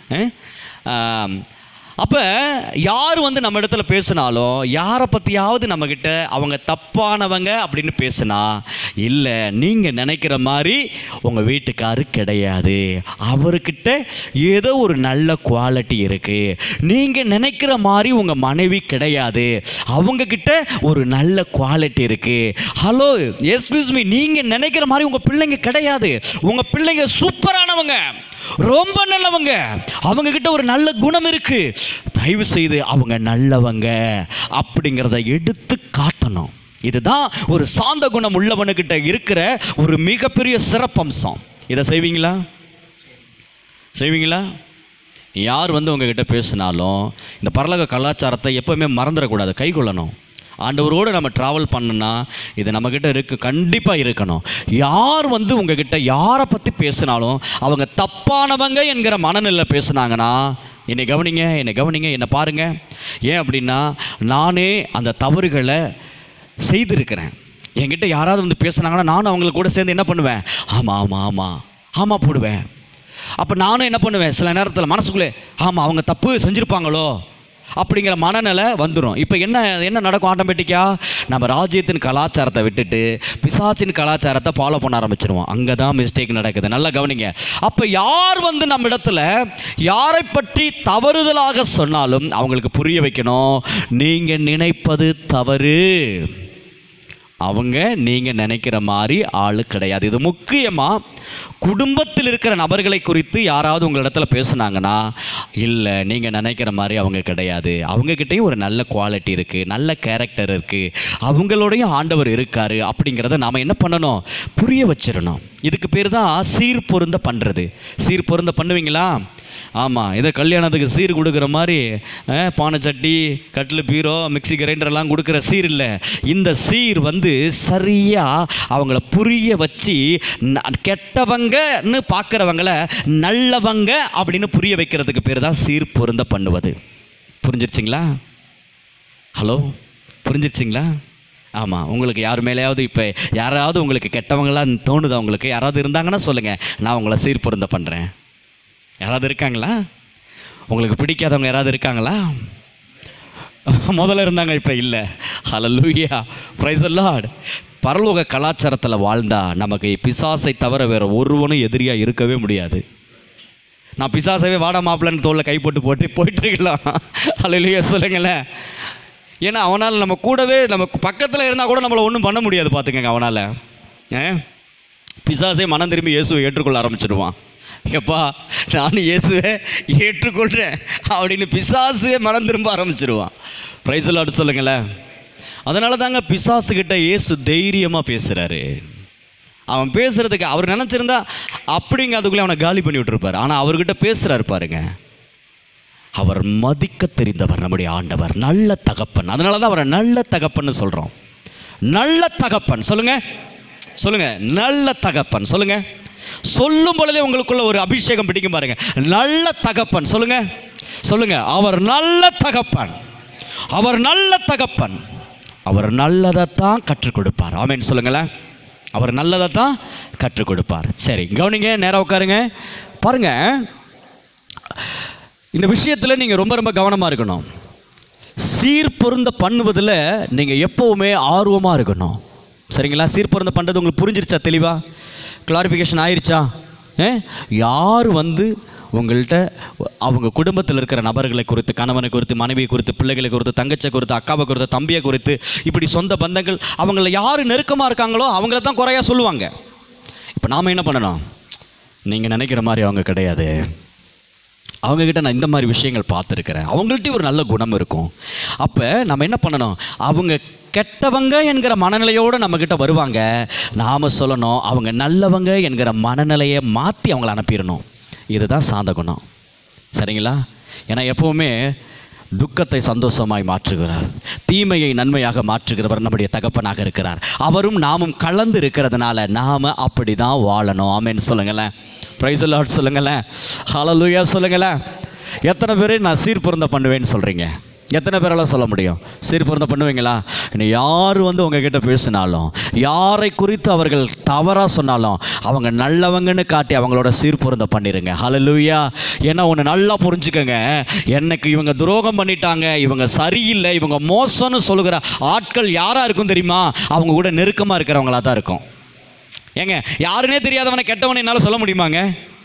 அப்போ யார் வந்து நம்ம இடத்துல பேசினாலும் யாரை பற்றியாவது நம்மக்கிட்ட அவங்க தப்பானவங்க அப்படின்னு பேசுனா இல்லை நீங்கள் நினைக்கிற மாதிரி உங்கள் வீட்டுக்காரு கிடையாது அவர்கிட்ட ஏதோ ஒரு நல்ல குவாலிட்டி இருக்குது நீங்கள் நினைக்கிற மாதிரி உங்கள் மனைவி கிடையாது அவங்கக்கிட்ட ஒரு நல்ல குவாலிட்டி இருக்குது ஹலோ எஸ்கியூஸ் மீ நீங்கள் நினைக்கிற மாதிரி உங்கள் பிள்ளைங்க கிடையாது உங்கள் பிள்ளைங்க சூப்பரானவங்க ரொம்ப நல்லவங்க அவங்க கிட்ட ஒரு நல்ல குணம் இருக்கு தயவு செய்து அவங்க நல்லவங்க அப்படிங்கிறத எடுத்து காட்டணும் இதுதான் ஒரு சாந்த குணம் உள்ளவனுக்கிட்ட இருக்கிற ஒரு மிகப்பெரிய சிறப்பம்சம் இதை செய்வீங்களா செய்வீங்களா யார் வந்து உங்ககிட்ட பேசினாலும் இந்த பரலக கலாச்சாரத்தை எப்பவுமே மறந்துடக்கூடாது கைக்கொள்ளணும் ஆண்டவரோடு நம்ம ட்ராவல் பண்ணுனா இது நம்மக்கிட்ட இருக்கு கண்டிப்பாக இருக்கணும் யார் வந்து உங்ககிட்ட யாரை பற்றி பேசினாலும் அவங்க தப்பானவங்க என்கிற மனநிலை பேசுனாங்கன்னா என்னை கவனிங்க என்னை கவனிங்க என்னை பாருங்க ஏன் அப்படின்னா நானே அந்த தவறுகளை செய்திருக்கிறேன் என்கிட்ட யாராவது வந்து பேசுனாங்கன்னா நானும் அவங்களுக்கு கூட சேர்ந்து என்ன பண்ணுவேன் ஆமாம் ஆமாம் ஆமாம் ஆமாம் போடுவேன் அப்போ நானும் என்ன பண்ணுவேன் சில நேரத்தில் மனசுக்குள்ளே ஆமாம் அவங்க தப்பு செஞ்சுருப்பாங்களோ அப்படிங்கிற மனநிலை வந்துடும் இப்போ என்ன என்ன நடக்கும் ஆட்டோமேட்டிக்காக நம்ம ராஜ்யத்தின் கலாச்சாரத்தை விட்டுட்டு பிசாசின் கலாச்சாரத்தை ஃபாலோ பண்ண ஆரம்பிச்சிருவோம் அங்கே தான் மிஸ்டேக் நடக்குது நல்லா கவனிங்க அப்போ யார் வந்து நம்ம இடத்துல யாரை பற்றி தவறுதலாக சொன்னாலும் அவங்களுக்கு புரிய வைக்கணும் நீங்கள் நினைப்பது தவறு அவங்க நீங்கள் நினைக்கிற மாதிரி ஆள் கிடையாது இது முக்கியமாக குடும்பத்தில் இருக்கிற நபர்களை குறித்து யாராவது உங்களிடத்துல பேசுனாங்கன்னா இல்லை நீங்கள் நினைக்கிற மாதிரி அவங்க கிடையாது அவங்கக்கிட்டேயும் ஒரு நல்ல குவாலிட்டி இருக்குது நல்ல கேரக்டர் இருக்குது அவங்களோடையும் ஆண்டவர் இருக்கார் அப்படிங்கிறத நாம் என்ன பண்ணணும் புரிய வச்சிடணும் இதுக்கு பேர் தான் சீர் பொருந்த பண்ணுறது சீர் பொருந்த பண்ணுவீங்களா ஆமாம் இதை கல்யாணத்துக்கு சீர் கொடுக்குற மாதிரி அஹ், பானை சட்டி கட்டில் பீரோ மிக்ஸி கிரைண்டர்லாம் கொடுக்குற சீர் இல்லை இந்த சீர் வந்து சரியாக அவங்கள புரிய வச்சு ந- கெட்டவங்கன்னு பார்க்குறவங்கள நல்லவங்க அப்படின்னு புரிய வைக்கிறதுக்கு பேர் தான் சீர் பொருந்த பண்ணுவது புரிஞ்சிருச்சிங்களா ஹலோ புரிஞ்சிருச்சிங்களா ஆமாம் உங்களுக்கு யார் மேலேயாவது இப்போ யாராவது உங்களுக்கு கெட்டவங்களான்னு தோணுதா உங்களுக்கு யாராவது இருந்தாங்கன்னா சொல்லுங்கள் நான் உங்களை சீர் பொருந்த பண்ணுறேன் யாராவது இருக்காங்களா உங்களுக்கு பிடிக்காதவங்க யாராவது இருக்காங்களா முதல்ல இருந்தாங்க இப்போ இல்லை ஹalleluya praise the லார்ட் பரலோக கலாச்சாரத்தில் வாழ்ந்தா நமக்கு பிசாசை தவிர வேறு ஒருவனும் எதிரியாக இருக்கவே முடியாது நான் பிசாசவே வாடா மாப்பிள்ளன்னு தோளில் கை போட்டு போட்டு போயிட்டு இருக்கலாம் ஹalleluya சொல்லுங்களேன் ஏன்னா அவனால் நம்ம கூடவே நம்ம பக்கத்தில் இருந்தால் கூட நம்மளை ஒன்றும் பண்ண முடியாது பார்த்துக்கங்க அவனால் ஏ பிசாசே மனம் திரும்பி இயேசுவை ஏற்றுக்கொள்ள ஆரம்பிச்சிடுவான் எப்பா நான் இயேசுவை ஏற்றுக்கொள்கிறேன் அப்படின்னு பிசாசுவே மனம் திரும்ப ஆரம்பிச்சிடுவான் ப்ரைஸ் லாட் சொல்லுங்களேன் அதனால தாங்க பிசாசுக்கிட்ட இயேசு தைரியமாக பேசுகிறாரு அவன் பேசுறதுக்கு அவர் நினச்சிருந்தா அப்படிங்க அதுக்குள்ளே அவனை காலி பண்ணி விட்டுருப்பார் ஆனால் அவர்கிட்ட பேசுகிறாரு பாருங்க அவர் மதிக்க தெரிந்தவர் நம்முடைய ஆண்டவர் நல்ல தகப்பன் அதனால தான் அவரை நல்ல தகப்பன்னு சொல்கிறோம் நல்ல தகப்பன் சொல்லுங்க சொல்லுங்க நல்ல தகப்பன் சொல்லுங்க சொல்லும் பொழுதே உங்களுக்குள்ள ஒரு அபிஷேகம் பிடிக்கும் பாருங்க நல்ல தகப்பன் சொல்லுங்க சொல்லுங்க அவர் நல்ல தகப்பன் அவர் நல்ல தகப்பன் அவர் நல்லதைத்தான் கற்றுக் கொடுப்பார் ஆமென் சொல்லுங்களேன் அவர் நல்லதைத்தான் கற்றுக் கொடுப்பார் சரி கவனிங்க நேரா உட்காருங்க பாருங்க இந்த விஷயத்தில் நீங்கள் ரொம்ப ரொம்ப கவனமாக இருக்கணும் சீர் பொருந்த பண்ணுவதில் நீங்கள் எப்போவுமே ஆர்வமாக இருக்கணும் சரிங்களா சீர் பொருந்த பண்ணுறது உங்களுக்கு புரிஞ்சிருச்சா தெளிவாக கிளாரிஃபிகேஷன் ஆயிருச்சா ஏ யார் வந்து உங்கள்கிட்ட அவங்க குடும்பத்தில் இருக்கிற நபர்களை குறித்து கணவனை குறித்து மனைவியை குறித்து பிள்ளைகளை குறித்து தங்கச்சை குறித்து அக்காவை குறித்து தம்பியை குறித்து இப்படி சொந்த பந்தங்கள் அவங்கள யார் நெருக்கமாக இருக்காங்களோ அவங்கள தான் குறையா சொல்லுவாங்க இப்போ நாம் என்ன பண்ணணும் நீங்கள் நினைக்கிற மாதிரி அவங்க கிடையாது அவங்கக்கிட்ட நான் இந்த மாதிரி விஷயங்கள் பார்த்துருக்கிறேன் அவங்கள்ட்டையும் ஒரு நல்ல குணம் இருக்கும் அப்போ நம்ம என்ன பண்ணணும் அவங்க கெட்டவங்க என்கிற மனநிலையோடு நம்மக்கிட்ட வருவாங்க நாம் சொல்லணும் அவங்க நல்லவங்க என்கிற மனநிலையை மாற்றி அவங்கள அனுப்பிடணும் இதுதான் சாந்த குணம் சரிங்களா ஏன்னா எப்போவுமே துக்கத்தை சந்தோஷமாய் மாற்றுகிறார் தீமையை நன்மையாக மாற்றுகிறவர் நம்முடைய தகப்பனாக இருக்கிறார் அவரும் நாமும் கலந்து இருக்கிறதுனால நாம் அப்படி தான் வாழணும் ஆமேன்னு சொல்லுங்களேன் ப்ரைஸ் லாட் சொல்லுங்களேன் ஹalleluya சொல்லுங்களேன் எத்தனை பேர் நான் சீர்பொருந்த பண்ணுவேன்னு சொல்கிறீங்க எத்தனை பேரால சொல்ல முடியும் சீர்பொருந்த பண்ணுவீங்களா இன்னும் யார் வந்து உங்ககிட்ட பேசினாலும் யாரை குறித்து அவர்கள் தவறாக சொன்னாலும் அவங்க நல்லவங்கன்னு காட்டி அவங்களோட சீர்பொருந்த பண்ணிடுங்க ஹalleluya ஏன்னா ஒன்று நல்லா புரிஞ்சுக்கங்க எனக்கு இவங்க துரோகம் பண்ணிட்டாங்க இவங்க சரியில்லை இவங்க மோசம்னு சொல்லுகிற ஆட்கள் யாராக இருக்கும் தெரியுமா அவங்க கூட நெருக்கமாக இருக்கிறவங்களா தான் இருக்கும் ஏங்க யாருனே தெரியாதவனை கெட்டவனை என்னால் சொல்ல முடியுமாங்க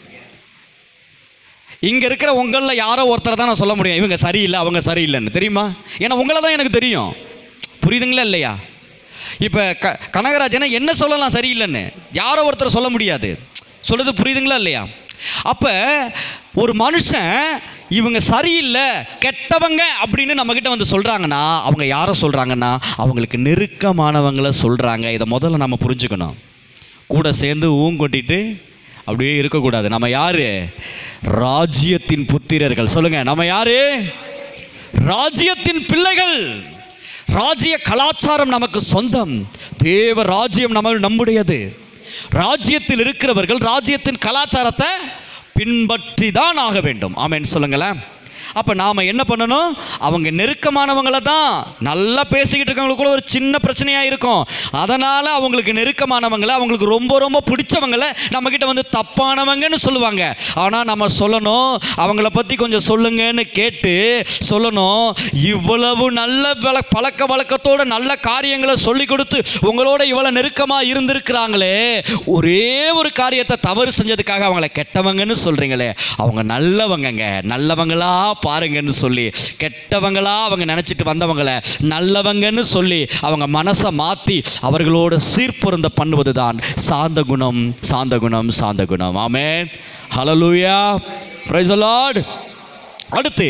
இங்கே இருக்கிற உங்களில் யாரோ ஒருத்தரை தான் நான் சொல்ல முடியும் இவங்க சரியில்லை அவங்க சரியில்லைன்னு தெரியுமா ஏன்னா உங்களை தான் எனக்கு தெரியும் புரியுதுங்களா இல்லையா இப்போ க கனகராஜனை என்ன சொல்லலாம் சரியில்லைன்னு யாரோ ஒருத்தர் சொல்ல முடியாது சொல்கிறது புரியுதுங்களா இல்லையா அப்போ ஒரு மனுஷன் இவங்க சரியில்லை கெட்டவங்க அப்படின்னு நம்மக்கிட்ட வந்து சொல்கிறாங்கன்னா அவங்க யாரை சொல்கிறாங்கன்னா அவங்களுக்கு நெருக்கமானவங்களை சொல்கிறாங்க இதை முதல்ல நம்ம புரிஞ்சுக்கணும் கூட சேர்ந்து ஊங்கொட்டிட்டு அப்படியே இருக்கக்கூடாது நம்ம யாரு ராஜ்யத்தின் புத்திரர்கள் சொல்லுங்க நம்ம யாரு ராஜ்யத்தின் பிள்ளைகள் ராஜ்ய கலாச்சாரம் நமக்கு சொந்தம் தேவ ராஜ்யம் நம்ம நம்முடையது ராஜ்யத்தில் இருக்கிறவர்கள் ராஜ்யத்தின் கலாச்சாரத்தை பின்பற்றி தான் ஆக வேண்டும் ஆமென் சொல்லுங்களேன் அப்போ நாம் என்ன பண்ணணும் அவங்க நெருக்கமானவங்கள தான் நல்லா பேசிக்கிட்டு இருக்கவங்களுக்குள்ள ஒரு சின்ன பிரச்சனையாக இருக்கும் அதனால் அவங்களுக்கு நெருக்கமானவங்கள அவங்களுக்கு ரொம்ப ரொம்ப பிடிச்சவங்கள நம்மக்கிட்ட வந்து தப்பானவங்கன்னு சொல்லுவாங்க ஆனால் நம்ம சொல்லணும் அவங்கள பற்றி கொஞ்சம் சொல்லுங்கன்னு கேட்டு சொல்லணும் இவ்வளவு நல்ல பல பழக்க வழக்கத்தோட நல்ல காரியங்களை சொல்லி கொடுத்து உங்களோட இவ்வளோ நெருக்கமாக இருந்திருக்கிறாங்களே ஒரே ஒரு காரியத்தை தவறு செஞ்சதுக்காக அவங்கள கெட்டவங்கன்னு சொல்கிறீங்களே அவங்க நல்லவங்கங்க நல்லவங்களா பாருங்கன்னு சொல்லி கெட்டவங்களா அவங்க நினச்சிட்டு வந்தவங்கள நல்லவங்கன்னு சொல்லி அவங்க மனசை மாற்றி அவர்களோட சீர்பொருந்த பண்ணுவது தான் சாந்த குணம் சாந்த குணம் சாந்த குணம் ஆமென் ஹalleluya praise the lord அடுத்து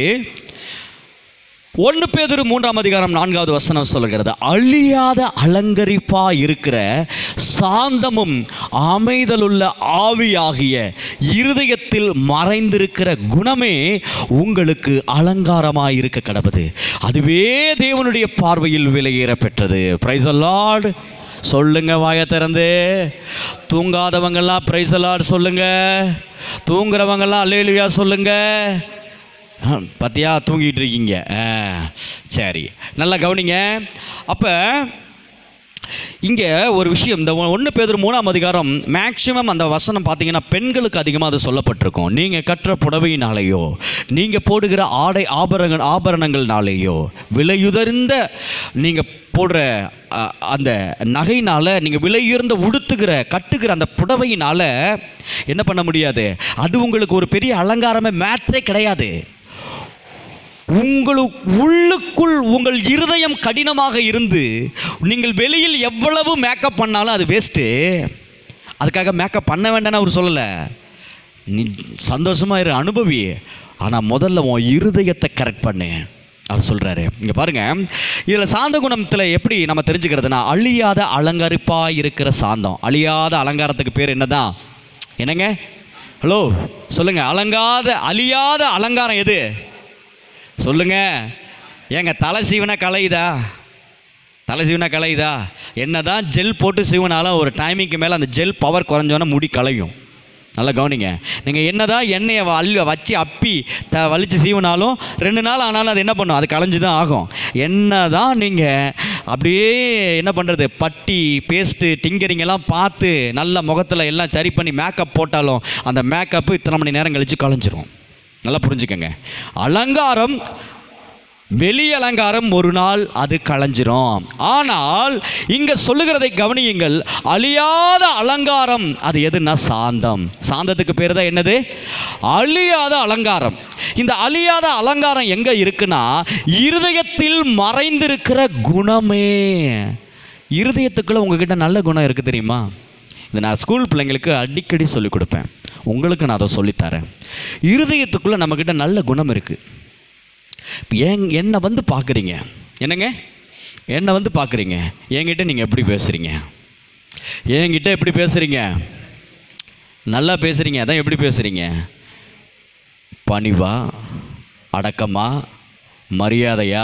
ஒன்று பேதுரு மூன்றாம் அதிகாரம் நான்காவது வசனம் சொல்லுகிறது அழியாத அலங்கரிப்பா இருக்கிற சாந்தமும் அமைதலுள்ள ஆவியாகிய இருதயத்தில் மறைந்திருக்கிற குணமே உங்களுக்கு அலங்காரமாய் இருக்க கடவுது அதுவே தேவனுடைய பார்வையில் விலையேற பெற்றது பிரைஸ் லார்ட் சொல்லுங்க வாயை திறந்து தூங்காதவங்கெல்லாம் பிரைஸ் லார்ட் சொல்லுங்க தூங்குறவங்கெல்லாம் அல்லேலுயா சொல்லுங்க ஆ, பாத்தியா தூங்கிட்டு இருக்கீங்க ஆ, சரி நல்லா கவனிங்க அப்போ இங்கே ஒரு விஷயம் இந்த ஒன்று பேதர் மூணாம் அதிகாரம் மேக்சிமம் அந்த வசனம் பார்த்தீங்கன்னா பெண்களுக்கு அதிகமாக அது சொல்லப்பட்டிருக்கும் நீங்கள் கற்ற புடவையினாலேயோ நீங்கள் போடுகிற ஆடை ஆபரண ஆபரணங்கள்னாலேயோ விலையுதர்ந்த நீங்கள் போடுற அ, அந்த நகையினால் நீங்கள் விலையுயர்ந்த உடுத்துகிற கட்டுகிற அந்த புடவையினால் என்ன பண்ண முடியாது அது உங்களுக்கு ஒரு பெரிய அலங்காரமே மேட்ரே கிடையாது உங்களுக்கு உள்ளுக்குள் உங்கள் இருதயம் கடினமாக இருந்து நீங்கள் வெளியில் எவ்வளவு மேக்கப் பண்ணாலும் அது வேஸ்ட்டு அதுக்காக மேக்கப் பண்ண வேண்டாம்னு அவர் சொல்லலை நீ சந்தோஷமாக இரு அனுபவி ஆனால் முதல்ல உன் இருதயத்தை கரெக்ட் பண்ணு அவர் சொல்கிறாரு இங்கே பாருங்கள் இதில் சாந்த குணத்தில் எப்படி நம்ம தெரிஞ்சுக்கிறதுனா அழியாத அலங்கரிப்பாக இருக்கிற சாந்தம் அழியாத அலங்காரத்துக்கு பேர் என்னதான் என்னங்க ஹலோ சொல்லுங்கள் அலங்காத அழியாத அலங்காரம் எது சொல்லுங்க ஏங்க தலை சீவனா கலையுதா தலை சீவனா கலையுதா என்னதான் ஜெல் போட்டு சீவனாலும் ஒரு டைமிங்க்கு மேலே அந்த ஜெல் பவர் குறைஞ்சோன்னா முடி கலையும் நல்லா கவனிங்க நீங்கள் என்னதான் எண்ணெயை வ- அள்ளி வச்சு அப்பி த வலிச்சு சீவினாலும் ரெண்டு நாள் ஆனாலும் அது என்ன பண்ணும் அது கலைஞ்சு தான் ஆகும் என்ன தான் நீங்கள் அப்படியே என்ன பண்ணுறது பட்டி பேஸ்ட்டு டிங்கரிங் எல்லாம் பார்த்து நல்ல முகத்தில் எல்லாம் சரி பண்ணி மேக்கப் போட்டாலும் அந்த மேக்கப்பு இத்தனை மணி நேரம் கழித்து கலைஞ்சிரும் நல்லா புரிஞ்சுக்கங்க அலங்காரம் வெளி அலங்காரம் ஒரு நாள் அது களைஞ்சிரும் ஆனால் இங்க சொல்லுகிறதை கவனியுங்கள் அழியாத அலங்காரம் அது எதுன்னா சாந்தம் சாந்தத்துக்கு பேர் தான் என்னது அழியாத அலங்காரம் இந்த அழியாத அலங்காரம் எங்க இருக்குன்னா இருதயத்தில் மறைந்திருக்கிற குணமே இருதயத்துக்குள்ள உங்ககிட்ட நல்ல குணம் இருக்கு தெரியுமா இதை நான் ஸ்கூல் பிள்ளைங்களுக்கு அடிக்கடி சொல்லிக் கொடுப்பேன் உங்களுக்கு நான் அதை சொல்லித்தரேன் இருதயத்துக்குள்ளே நம்மக்கிட்ட நல்ல குணம் இருக்குது ஏன் என்னை வந்து பார்க்குறீங்க என்னங்க என்னை வந்து பார்க்குறீங்க என்கிட்ட நீங்கள் எப்படி பேசுகிறீங்க என்கிட்ட எப்படி பேசுகிறீங்க நல்லா பேசுகிறீங்க அதான் எப்படி பேசுகிறீங்க பணிவா அடக்கமா மரியாதையா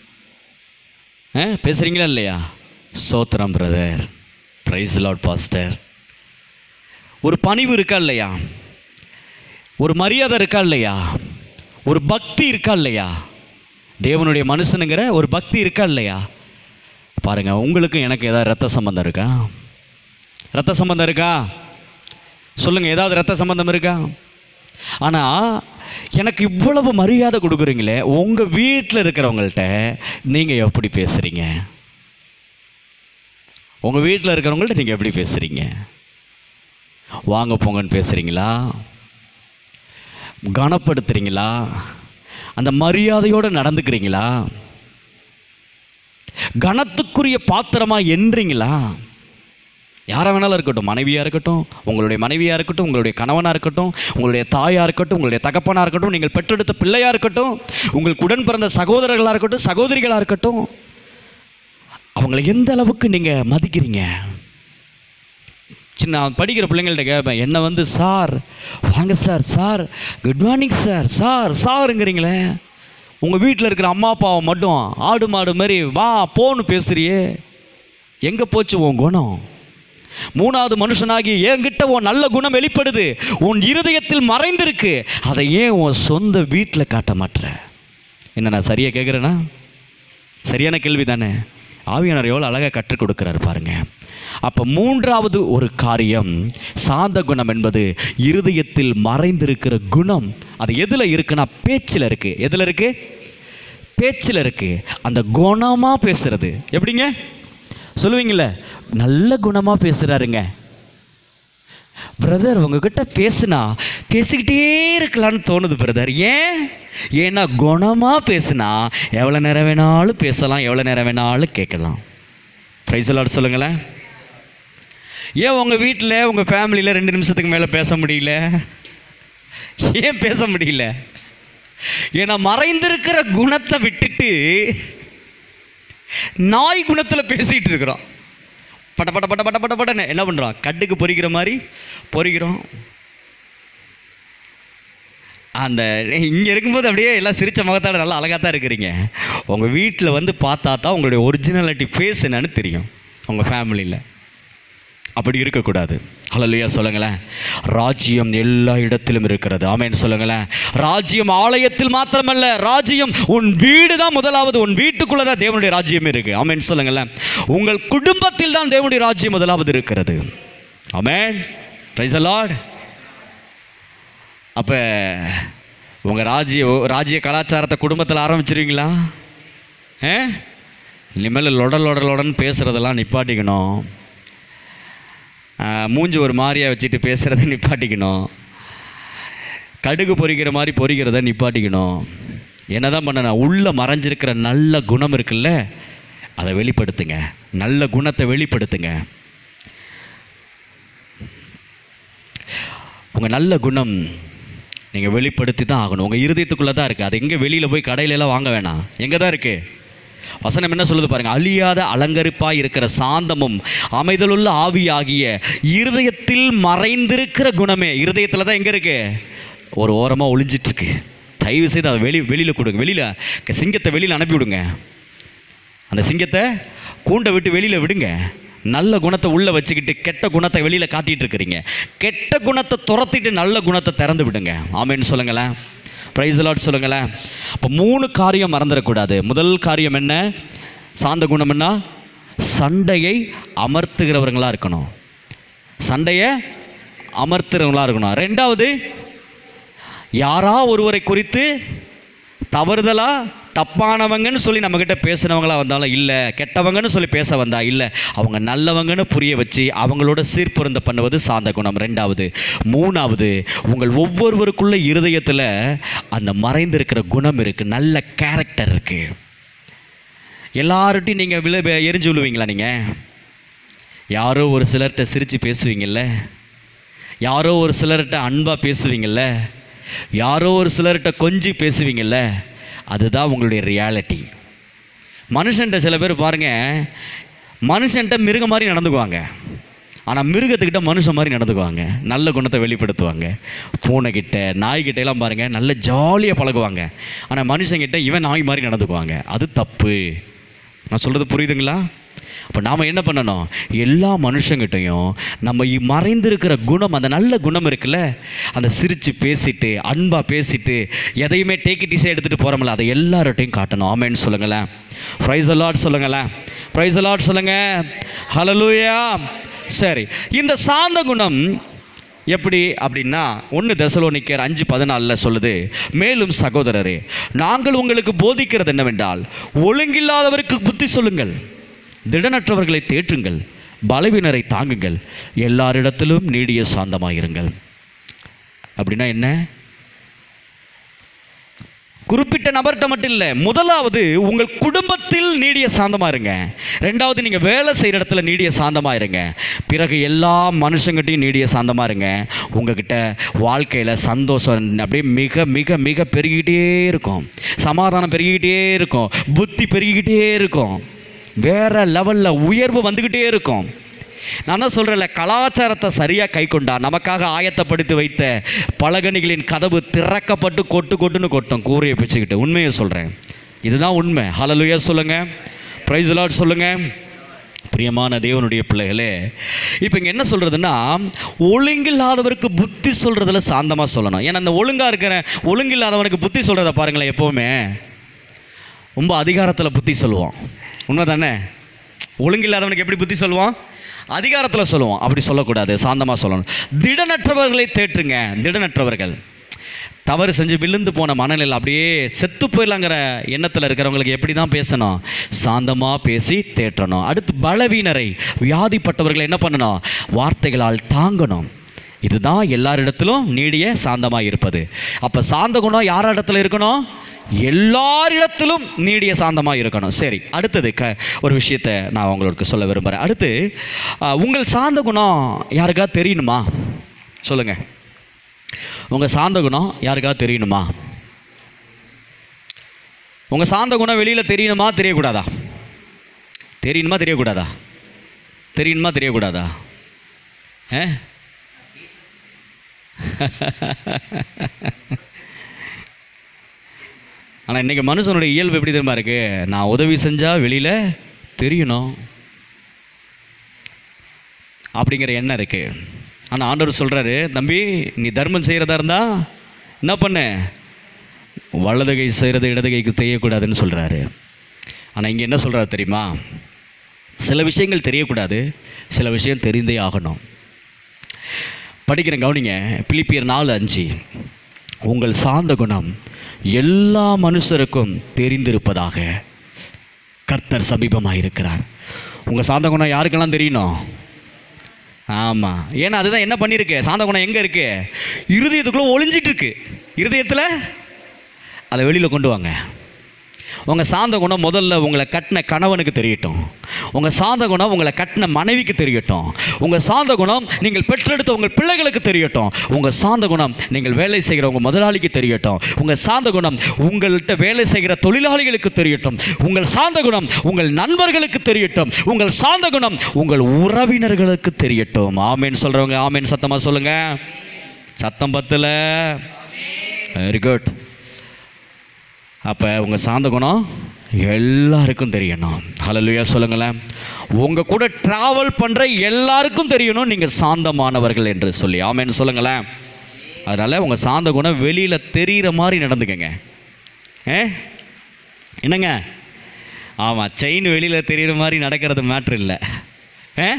ஆ பேசுகிறீங்களா இல்லையா சோத்திரம் பிரதர் ப்ரைஸ் லாட் பாஸ்டர் ஒரு பணிவு இருக்கா இல்லையா ஒரு மரியாதை இருக்கா இல்லையா ஒரு பக்தி இருக்கா இல்லையா தேவனுடைய மனுஷனுங்கிற ஒரு பக்தி இருக்கா இல்லையா பாருங்க உங்களுக்கும் எனக்கு ஏதாவது ரத்த சம்பந்தம் இருக்கா ரத்த சம்பந்தம் இருக்கா சொல்லுங்க ஏதாவது ரத்த சம்பந்தம் இருக்கா ஆனால் எனக்கு இவ்வளவு மரியாதை கொடுக்குறீங்களே உங்கள் வீட்டில் இருக்கிறவங்கள்ட்ட நீங்கள் எப்படி பேசுகிறீங்க உங்கள் வீட்டில் இருக்கிறவங்கள்ட்ட நீங்கள் எப்படி பேசுகிறீங்க வாங்க போங்கன்னு பேசுகிறீங்களா கனப்படுத்துறீங்களா அந்த மரியாதையோடு நடந்துக்கிறீங்களா கனத்துக்குரிய பாத்திரமாக என்றீங்களா யாராக வேணாலும் இருக்கட்டும் மனைவியாக இருக்கட்டும் உங்களுடைய மனைவியாக இருக்கட்டும் உங்களுடைய கணவனாக இருக்கட்டும் உங்களுடைய தாயாக இருக்கட்டும் உங்களுடைய தகப்பனாக இருக்கட்டும் நீங்கள் பெற்றெடுத்த பிள்ளையாக இருக்கட்டும் உங்களுக்கு உடன் பிறந்த சகோதரர்களாக இருக்கட்டும் சகோதரிகளாக இருக்கட்டும் அவங்களை எந்த அளவுக்கு நீங்கள் மதிக்கிறீங்க சின்ன நான் படிக்கிற பிள்ளைங்கள்ட்ட கேட்பேன் என்ன வந்து சார் வாங்க sir sir good morning sir sir சாருங்கிறீங்களே உங்கள் வீட்டில் இருக்கிற அம்மா அப்பாவை மட்டும் ஆடு மாடு மாதிரி வா போன்னு பேசுறியே எங்கே போச்சு உன் குணம் மூணாவது மனுஷனாகி என்கிட்ட உன் நல்ல குணம் வெளிப்படுது உன் இருதயத்தில் மறைந்திருக்கு அதை ஏன் உன் சொந்த வீட்டில் காட்ட மாட்டுற என்ன நான் சரியாக கேட்குறேன்னா சரியான கேள்வி தானே ஆவியானவர் எவ்வளோ அழகாக கற்றுக் கொடுக்குறாரு பாருங்க அப்போ மூன்றாவது ஒரு காரியம் சாந்த குணம் என்பது இருதயத்தில் மறைந்திருக்கிற குணம் அது எதில் இருக்குன்னா பேச்சில் இருக்கு எதில் இருக்கு பேச்சில் இருக்கு அந்த குணமாக பேசுறது எப்படிங்க சொல்லுவீங்களே நல்ல குணமாக பேசுகிறாருங்க பிரதர் உங்ககிட்ட பேசுனா பேசிக்கிட்டே இருக்கலாம்னு தோணுது பிரதர் ஏன் ஏன்னா குணமாக பேசுனா எவ்வளோ நேரம் வேணாலும் பேசலாம் எவ்வளோ நேரம் வேணாலும் கேட்கலாம் ப்ரைஸ் எல்லாம் சொல்லுங்களேன் ஏன் உங்கள் வீட்டில் உங்கள் ஃபேமிலியில் ரெண்டு நிமிஷத்துக்கு மேலே பேச முடியல ஏன் பேச முடியல ஏன்னா மறைந்திருக்கிற குணத்தை விட்டுட்டு நாய் குணத்தில் பேசிகிட்டு இருக்கிறோம் பட பட பட பட பட படன்னு என்ன பண்ணுறோம் கட்டுக்கு பொறிக்கிற மாதிரி பொறிக்கிறோம் அந்த இங்கே இருக்கும்போது அப்படியே எல்லாம் சிரிச்ச முகத்தோட நல்லா அழகாக தான் இருக்கிறீங்க உங்கள் வீட்டில் வந்து பார்த்தா தான் உங்களுடைய ஒரிஜினாலிட்டி ஃபேஸ் என்னன்னு தெரியும் உங்கள் ஃபேமிலியில் அப்படி இருக்கக்கூடாது ஹalleluya சொல்லுங்களேன் ராஜ்யம் எல்லா இடத்திலும் இருக்கிறது ஆமென் சொல்லுங்களேன் ராஜ்யம் ஆலயத்தில் மாத்திரமல்ல ராஜ்யம் உன் வீடு தான் முதலாவது உன் வீட்டுக்குள்ளே தான் தேவனுடைய ராஜ்யம் இருக்கு ஆமென் சொல்லுங்களேன் உங்கள் குடும்பத்தில் தான் தேவனுடைய ராஜ்யம் முதலாவது இருக்கிறது ஆமென் பிரைஸ் லார்ட் அப்போ உங்கள் ராஜ்ய ராஜ்ய கலாச்சாரத்தை குடும்பத்தில் ஆரம்பிச்சிருவீங்களா ஏ இனிமேல் லொட லொட லொடன்னு பேசுகிறதெல்லாம் நிப்பாட்டிக்கணும் ஆஹ், மூஞ்சி ஒரு மாதிரியா வச்சுட்டு பேசுகிறத நிப்பாட்டிக்கணும் கடுகு பொரிக்கிற மாதிரி பொரிக்கிறத நிப்பாட்டிக்கணும் என்ன தான் பண்ணணும் உள்ளே மறைஞ்சிருக்கிற நல்ல குணம் இருக்குல்ல அதை வெளிப்படுத்துங்க நல்ல குணத்தை வெளிப்படுத்துங்க உங்கள் நல்ல குணம் நீங்கள் வெளிப்படுத்தி தான் ஆகணும் உங்கள் இருதயத்துக்குள்ளே தான் இருக்குது அது எங்கே வெளியில் போய் கடையில எல்லாம் வாங்க வேணாம் எங்கே தான் இருக்குது வசனம் என்ன சொல்லுது பாருங்க அழியாத அலங்கரிப்பாய் இருக்கிற சாந்தமும் அமைதலுள்ள ஆவியாகிய இருதயத்தில் மறைந்திருக்கிற குணமே இருதயத்தில் தான் எங்கே இருக்கு ஒரு ஓரமாக ஒளிஞ்சிட்டு இருக்கு தயவு செய்து அதை வெளி வெளியில் கொடுங்க வெளியில் சிங்கத்தை வெளியில் அனுப்பி விடுங்க அந்த சிங்கத்தை கூண்டை விட்டு வெளியில் விடுங்க நல்ல குணத்தை உள்ளே வச்சுக்கிட்டு கெட்ட குணத்தை வெளியில் காட்டிட்டு இருக்கிறீங்க கெட்ட குணத்தை துரத்திட்டு நல்ல குணத்தை திறந்து விடுங்க ஆமேன்னு சொல்லுங்களேன் ப்ரைஸ் லாட் சொல்லுங்களேன் அப்போ மூணு காரியம் மறந்துடக்கூடாது முதல் காரியம் என்ன சாந்த குணம்னா சண்டையை அமர்த்துகிறவர்களாக இருக்கணும் சண்டையை அமர்த்துகிறவங்களா இருக்கணும் ரெண்டாவது யாரா ஒருவரை குறித்து தவறுதலா தப்பானவங்கன்னு சொல்லி நம்மக்கிட்ட பேசுனவங்களா வந்தாலும் இல்லை கெட்டவங்கன்னு சொல்லி பேச வந்தா இல்லை அவங்க நல்லவங்கன்னு புரிய வச்சு அவங்களோட சீர்பொருந்த பண்ணுவது சாந்த குணம் ரெண்டாவது மூணாவது உங்கள் ஒவ்வொருவருக்குள்ள இருதயத்தில் அந்த மறைந்திருக்கிற குணம் இருக்குது நல்ல கேரக்டர் இருக்குது எல்லார்ட்டையும் நீங்கள் விழ எரிஞ்சு விழுவீங்களா நீங்கள் யாரோ ஒரு சிலர்கிட்ட சிரித்து பேசுவீங்கல்ல யாரோ ஒரு சிலர்கிட்ட அன்பாக பேசுவீங்கல்ல யாரோ ஒரு சிலர்கிட்ட கொஞ்சி பேசுவீங்கல்ல அதுதான் உங்களுடைய ரியாலிட்டி மனுஷன்ட்ட சில பேர் பாருங்க மனுஷன்ட்ட மிருகம் மாதிரி நடந்துக்குவாங்க ஆனால் மிருகத்துக்கிட்ட மனுஷன் மாதிரி நடந்துக்குவாங்க நல்ல குணத்தை வெளிப்படுத்துவாங்க பூனைக்கிட்ட நாய்கிட்ட எல்லாம் பாருங்க நல்ல ஜாலியாக பழகுவாங்க ஆனால் மனுஷங்கிட்ட இவன் நாய் மாதிரி நடந்துக்குவாங்க அது தப்பு நான் சொல்கிறது புரியுதுங்களா அப்போ நாம் என்ன பண்ணணும் எல்லா மனுஷங்கிட்டையும் நம்ம இ- மறைந்திருக்கிற குணம் அந்த நல்ல குணம் இருக்குல்ல அந்த சிரித்து பேசிட்டு அன்பாக பேசிட்டு எதையுமே டேக் இட் ஈஸியாக எடுத்துகிட்டு போகிறோம்ல அதை எல்லார்ட்டையும் காட்டணும் ஆமேன்னு சொல்லுங்களேன் ப்ரைஸ் அலாட் சொல்லுங்களேன் ப்ரைஸ் அலாட் சொல்லுங்க ஹலலூயா சரி இந்த சாந்த குணம் எப்படி அப்படின்னா ஒன்று தெசலோனிக்கர் அஞ்சு பதினாலில் சொல்லுது மேலும் சகோதரரே நாங்கள் உங்களுக்கு போதிக்கிறது என்னவென்றால் ஒழுங்கில்லாதவருக்கு புத்தி சொல்லுங்கள் திடனற்றவர்களை தேற்றுங்கள் பலவீனரை தாங்குங்கள் எல்லாரிடத்திலும் நீடிய சாந்தமாயிருங்கள் அப்படின்னா என்ன குறிப்பிட்ட நபர்கிட்ட மட்டும் இல்லை முதலாவது உங்கள் குடும்பத்தில் நீடிய சாந்தமா இருங்க ரெண்டாவது நீங்கள் வேலை செய்கிற இடத்துல நீடிய சாந்தமா இருங்க பிறகு எல்லா மனுஷங்கிட்டையும் நீடிய சாந்தமா இருங்க உங்ககிட்ட வாழ்க்கையில் சந்தோஷம் அப்படியே மிக மிக மிக பெருகிக்கிட்டே இருக்கும் சமாதானம் பெருகிக்கிட்டே இருக்கும் புத்தி பெருகிக்கிட்டே இருக்கும் வேற லெவலில் உயர்வு வந்துக்கிட்டே இருக்கும் நான் தான் சொல்கிறேன்ல கலாச்சாரத்தை சரியாக கை கொண்டா நமக்காக ஆயத்தப்படுத்தி வைத்த பலகணிகளின் கதவு திறக்கப்பட்டு கொட்டு கொட்டுன்னு கொட்டும் கூரையை பிச்சுக்கிட்டு உண்மையை சொல்கிறேன் இதுதான் உண்மை ஹலலுயா சொல்லுங்க ப்ரைஸ் லாட் சொல்லுங்க பிரியமான தேவனுடைய பிள்ளைகளே இப்போ இங்கே என்ன சொல்கிறதுன்னா ஒழுங்கில்லாதவருக்கு புத்தி சொல்கிறதுல சாந்தமாக சொல்லணும் ஏன்னா அந்த ஒழுங்காக இருக்கிற ஒழுங்கில்லாதவனுக்கு புத்தி சொல்கிறத பாருங்களேன் எப்போவுமே ரொம்ப அதிகாரத்தில் புத்தி சொல்லுவோம் உண்மை தானே ஒழுங்கில்லாதவனுக்கு எப்படி புத்தி சொல்லுவோம் அதிகாரத்தில் சொல்லுவோம் அப்படி சொல்லக்கூடாது சாந்தமாக சொல்லணும் திடனற்றவர்களை தேற்றுங்க திடனற்றவர்கள் தவறு செஞ்சு விழுந்து போன மனநிலை அப்படியே செத்து போயிடலாங்கிற எண்ணத்தில் இருக்கிறவங்களுக்கு எப்படி தான் பேசணும் சாந்தமாக பேசி தேற்றணும் அடுத்து பலவீனரை வியாதிப்பட்டவர்களை என்ன பண்ணணும் வார்த்தைகளால் தாங்கணும் இதுதான் எல்லாரிடத்திலும் நீடிய சாந்தமாக இருப்பது அப்போ சாந்த குணம் யார் இடத்துல இருக்கணும் எல்லாரிடத்திலும் நீடிய சாந்தமாக இருக்கணும் சரி அடுத்தது க ஒரு விஷயத்தை நான் உங்களுக்கு சொல்ல விரும்புகிறேன் அடுத்து ஆ, உங்கள் சாந்த குணம் யாருக்கா தெரியணுமா சொல்லுங்கள் உங்கள் சாந்த குணம் யாருக்கா தெரியணுமா உங்கள் சாந்த குணம் வெளியில் தெரியணுமா தெரியக்கூடாதா தெரியணுமா தெரியக்கூடாதா தெரியணுமா தெரியக்கூடாதா ஆ ஆனால் இன்றைக்கி மனுஷனுடைய இயல்பு எப்படி தெரியுமா இருக்கு நான் உதவி செஞ்சால் வெளியில் தெரியணும் அப்படிங்கிற எண்ணம் இருக்கு ஆனால் ஆண்டவர் சொல்கிறாரு தம்பி நீ தர்மம் செய்கிறதா இருந்தா என்ன பண்ணு வலது கை செய்கிறது இடது கைக்கு தெரியக்கூடாதுன்னு சொல்கிறாரு ஆனால் இங்கே என்ன சொல்கிறாரு தெரியுமா சில விஷயங்கள் தெரியக்கூடாது சில விஷயம் தெரிந்தே ஆகணும் படிக்கிறேன் கவனிங்க பிலிப்பியர் நாலு அஞ்சு உங்கள் சாந்த குணம் எல்லா மனுஷருக்கும் தெரிந்திருப்பதாக கர்த்தர் சமீபமாக இருக்கிறார் உங்கள் சாந்த குணம் யாருக்கெல்லாம் தெரியணும் ஆமாம் ஏன்னா அதுதான் என்ன பண்ணியிருக்கு சாந்த குணம் எங்கே இருக்கு இருதயத்துக்குள்ளே ஒளிஞ்சிட்டு இருக்கு இருதயத்தில் அதை வெளியில் கொண்டு வாங்க உங்கள் சாந்த குணம் முதல்ல உங்களை கட்டின கணவனுக்கு தெரியட்டும் உங்கள் சாந்த குணம் உங்களை கட்டின மனைவிக்கு தெரியட்டும் உங்கள் சாந்த குணம் நீங்கள் பெற்றெடுத்த உங்கள் பிள்ளைகளுக்கு தெரியட்டும் உங்கள் சாந்த குணம் நீங்கள் வேலை செய்கிற உங்கள் முதலாளிக்கு தெரியட்டும் உங்கள் சாந்த குணம் உங்கள்கிட்ட வேலை செய்கிற தொழிலாளிகளுக்கு தெரியட்டும் உங்கள் சாந்த குணம் உங்கள் நண்பர்களுக்கு தெரியட்டும் உங்கள் சாந்த குணம் உங்கள் உறவினர்களுக்கு தெரியட்டும் ஆமேன்னு சொல்கிறவங்க ஆமேன்னு சத்தமாக சொல்லுங்கள் சத்தம் பத்தில் வெரி குட் அப்போ உங்கள் சாந்த குணம் எல்லாருக்கும் தெரியணும் ஹalleluya சொல்லுங்களேன் உங்கள் கூட ட்ராவல் பண்ணுற எல்லாருக்கும் தெரியணும் நீங்கள் சாந்தமானவர்கள் என்று சொல்லி ஆமேன்னு சொல்லுங்களேன் அதனால் உங்கள் சாந்த குணம் வெளியில் தெரிகிற மாதிரி நடந்துக்கங்க ஏ என்னங்க ஆமாம் செயின் வெளியில் தெரிகிற மாதிரி நடக்கிறது மேட்ரு இல்லை ஏ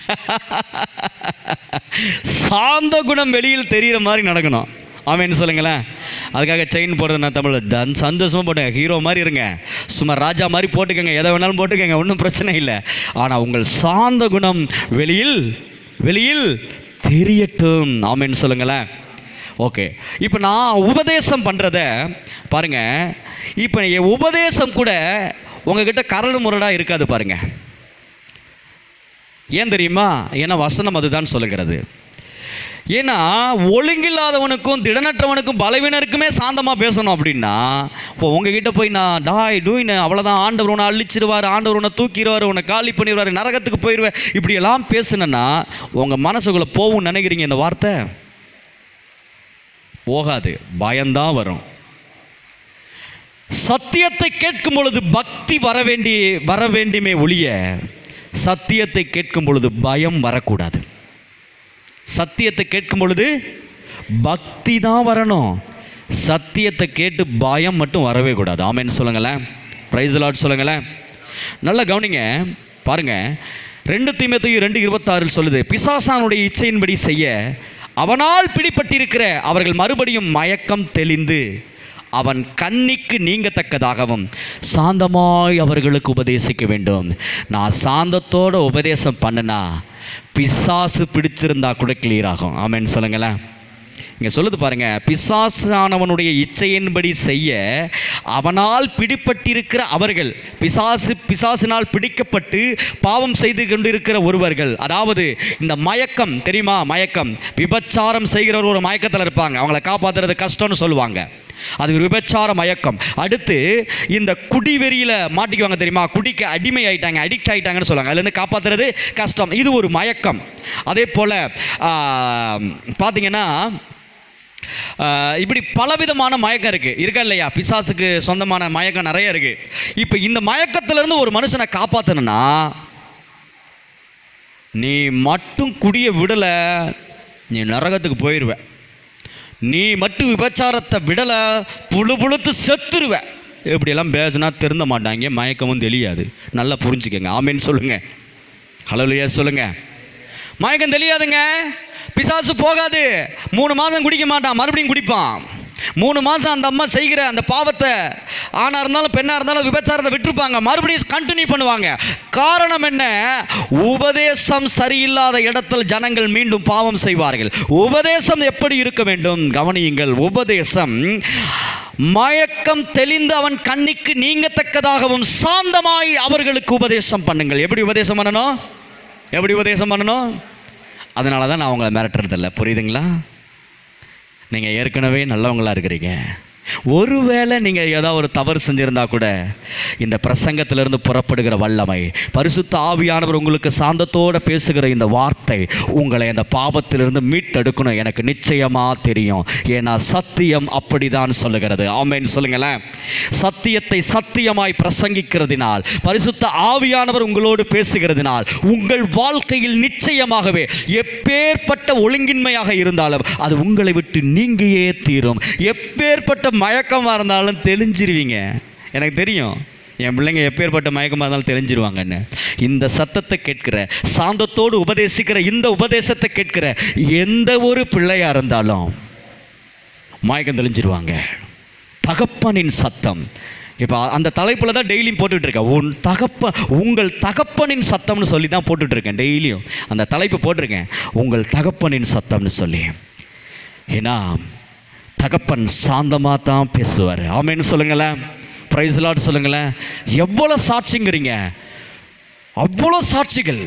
சாந்த குணம் வெளியில் தெரிகிற மாதிரி நடக்கணும் ஆமேன்னு சொல்லுங்களேன் அதுக்காக செயின் போடுறது நான் தமிழ் தன் சந்தோஷமாக போட்டுங்க ஹீரோ மாதிரி இருங்க சும்மா ராஜா மாதிரி போட்டுக்கோங்க எதை வேணாலும் போட்டுக்கோங்க ஒன்றும் பிரச்சனை இல்லை ஆனால் உங்கள் சாந்த குணம் வெளியில் வெளியில் தெரியட்டும் ஆமேன்னு சொல்லுங்களேன் ஓகே இப்போ நான் உபதேசம் பண்ணுறத பாருங்க இப்போ என் உபதேசம் கூட உங்ககிட்ட கரடு முரடாக இருக்காது பாருங்க ஏன் தெரியுமா ஏன்னா வசனம் அதுதான் சொல்லுகிறது ஏன்னா ஒழுங்கில்லாதவனுக்கும் திடனற்றவனுக்கும் பலவீனருக்குமே சாந்தமாக பேசணும் அப்படின்னா இப்போ உங்ககிட்ட போய் நான் டாய் டூயின்னு அவ்வளோதான் ஆண்டவர் உன்னை அழிச்சிருவார் ஆண்டவர் உன்னை தூக்கிடுவார் உன்னை காலி பண்ணிடுவார் நரகத்துக்கு போயிடுவேன் இப்படியெல்லாம் பேசுனேன்னா உங்கள் மனசுக்குள்ளே போகும் நினைக்கிறீங்க இந்த வார்த்தை போகாது பயம்தான் வரும் சத்தியத்தை கேட்கும் பொழுது பக்தி வர வேண்டி வர வேண்டுமே ஒழிய சத்தியத்தை கேட்கும் பொழுது பயம் வரக்கூடாது சத்தியத்தை கேட்கும் பொழுது பக்தி தான் வரணும் சத்தியத்தை கேட்டு பயம் மட்டும் வரவே கூடாது ஆமேன்னு சொல்லுங்களேன் ப்ரைஸ் லாட் சொல்லுங்களேன் நல்லா கவனிங்க பாருங்க ரெண்டு தீமத்தையும் ரெண்டு இருபத்தாறில் சொல்லுது பிசாசானுடைய இச்சையின்படி செய்ய அவனால் பிடிப்பட்டிருக்கிற அவர்கள் மறுபடியும் மயக்கம் தெளிந்து அவன் கண்ணிக்கு நீங்கத்தக்கதாகவும் சாந்தமாய் அவர்களுக்கு உபதேசிக்க வேண்டும் நான் சாந்தத்தோட உபதேசம் பண்ணுனா பிசாசு பிடிச்சிருந்தா கூட கிளியர் ஆகும் ஆமென்னு சொல்லுங்களேன் இங்கே சொல்லுது பாருங்க பிசாசானவனுடைய இச்சையின்படி செய்ய அவனால் பிடிப்பட்டிருக்கிற அவர்கள் பிசாசு பிசாசினால் பிடிக்கப்பட்டு பாவம் செய்து கொண்டிருக்கிற ஒருவர்கள் அதாவது இந்த மயக்கம் தெரியுமா மயக்கம் விபச்சாரம் செய்கிறவர் ஒரு மயக்கத்தில் இருப்பாங்க அவங்கள காப்பாற்றுறது கஷ்டம்னு சொல்லுவாங்க அது ஒரு விபச்சார மயக்கம் அடுத்து இந்த குடிவெறியில் மாட்டிக்குவாங்க தெரியுமா குடிக்க அடிமை ஆயிட்டாங்க அடிக்ட் ஆயிட்டாங்கன்னு சொல்லுவாங்க அதுலேருந்து காப்பாற்றுறது கஷ்டம் இது ஒரு மயக்கம் அதே போல் பார்த்தீங்கன்னா ஆஹ் இப்படி பலவிதமான மயக்கம் இருக்குது இருக்கா இல்லையா பிசாசுக்கு சொந்தமான மயக்கம் நிறைய இருக்குது இப்போ இந்த மயக்கத்திலேருந்து ஒரு மனுஷனை காப்பாற்றணும்னா நீ மட்டும் குடிய விடலை நீ நரகத்துக்கு போயிடுவ நீ மட்டும் விபச்சாரத்தை விடலை புழு புழுத்து செத்துருவ இப்படியெல்லாம் பேசுனா திருந்த மாட்டாங்க மயக்கமும் தெரியாது நல்லா புரிஞ்சுக்கங்க ஆமேன்னு சொல்லுங்கள் ஹலோலியா சொல்லுங்கள் மயக்கம் தெரியாதுங்க பிசாசு போகாது மூணு மாதம் குடிக்க மாட்டான் மறுபடியும் குடிப்பான் மூணு மாதம் அந்த அம்மா செய்கிற அந்த பாவத்தை ஆணாக இருந்தாலும் பெண்ணாக இருந்தாலும் விபச்சாரத்தை விட்டுருப்பாங்க மறுபடியும் கண்டினியூ பண்ணுவாங்க காரணம் என்ன உபதேசம் சரியில்லாத இடத்தில் ஜனங்கள் மீண்டும் பாவம் செய்வார்கள் உபதேசம் எப்படி இருக்க வேண்டும் கவனியுங்கள் உபதேசம் மயக்கம் தெளிந்து அவன் கண்ணிக்கு நீங்கத்தக்கதாகவும் சாந்தமாய் அவர்களுக்கு உபதேசம் பண்ணுங்கள் எப்படி உபதேசம் பண்ணணும் எப்படி உபதேசம் பண்ணணும் அதனால தான் நான் உங்களை மிரட்டுறதில்ல புரியுதுங்களா நீங்கள் ஏற்கனவே நல்லவங்களா இருக்கிறீங்க ஒருவேளை நீங்கள் ஏதாவது ஒரு தவறு செஞ்சிருந்தா கூட இந்த பிரசங்கத்திலிருந்து புறப்படுகிற வல்லமை பரிசுத்த ஆவியானவர் உங்களுக்கு சாந்தத்தோட பேசுகிற இந்த வார்த்தை உங்களை அந்த பாவத்திலிருந்து மீட்டெடுக்கணும் எனக்கு நிச்சயமாக தெரியும் ஏன்னா சத்தியம் அப்படிதான் சொல்லுகிறது ஆமேன்னு சொல்லுங்களேன் சத்தியத்தை சத்தியமாய் பிரசங்கிக்கிறதினால் பரிசுத்த ஆவியானவர் உங்களோடு பேசுகிறதினால் உங்கள் வாழ்க்கையில் நிச்சயமாகவே எப்பேற்பட்ட ஒழுங்கின்மையாக இருந்தாலும் அது உங்களை விட்டு நீங்கியே தீரும் எப்பேற்பட்ட மயக்கமாக இருந்தாலும் தெளிஞ்சிருவீங்க எனக்கு தெரியும் என் பிள்ளைங்க எப்பேற்பட்ட மயக்கமாக இருந்தாலும் தெரிஞ்சிருவாங்கன்னு இந்த சத்தத்தை கேட்கிற சாந்தத்தோடு உபதேசிக்கிற இந்த உபதேசத்தை கேட்கிற எந்த ஒரு பிள்ளையாக இருந்தாலும் மயக்கம் தெளிஞ்சிருவாங்க தகப்பனின் சத்தம் இப்போ அந்த தலைப்பில் தான் டெய்லியும் போட்டுட்டு இருக்கேன் உன் தகப்ப உங்கள் தகப்பனின் சத்தம்னு சொல்லி தான் போட்டுட்டு இருக்கேன் டெய்லியும் அந்த தலைப்பு போட்டிருக்கேன் உங்கள் தகப்பனின் சத்தம்னு சொல்லி ஏன்னா தகப்பன் சாந்தமாக தான் பேசுவார் ஆமேன்னு சொல்லுங்களேன் ப்ரைஸ் லாட் சொல்லுங்களேன் எவ்வளோ சாட்சிங்கிறீங்க அவ்வளோ சாட்சிகள்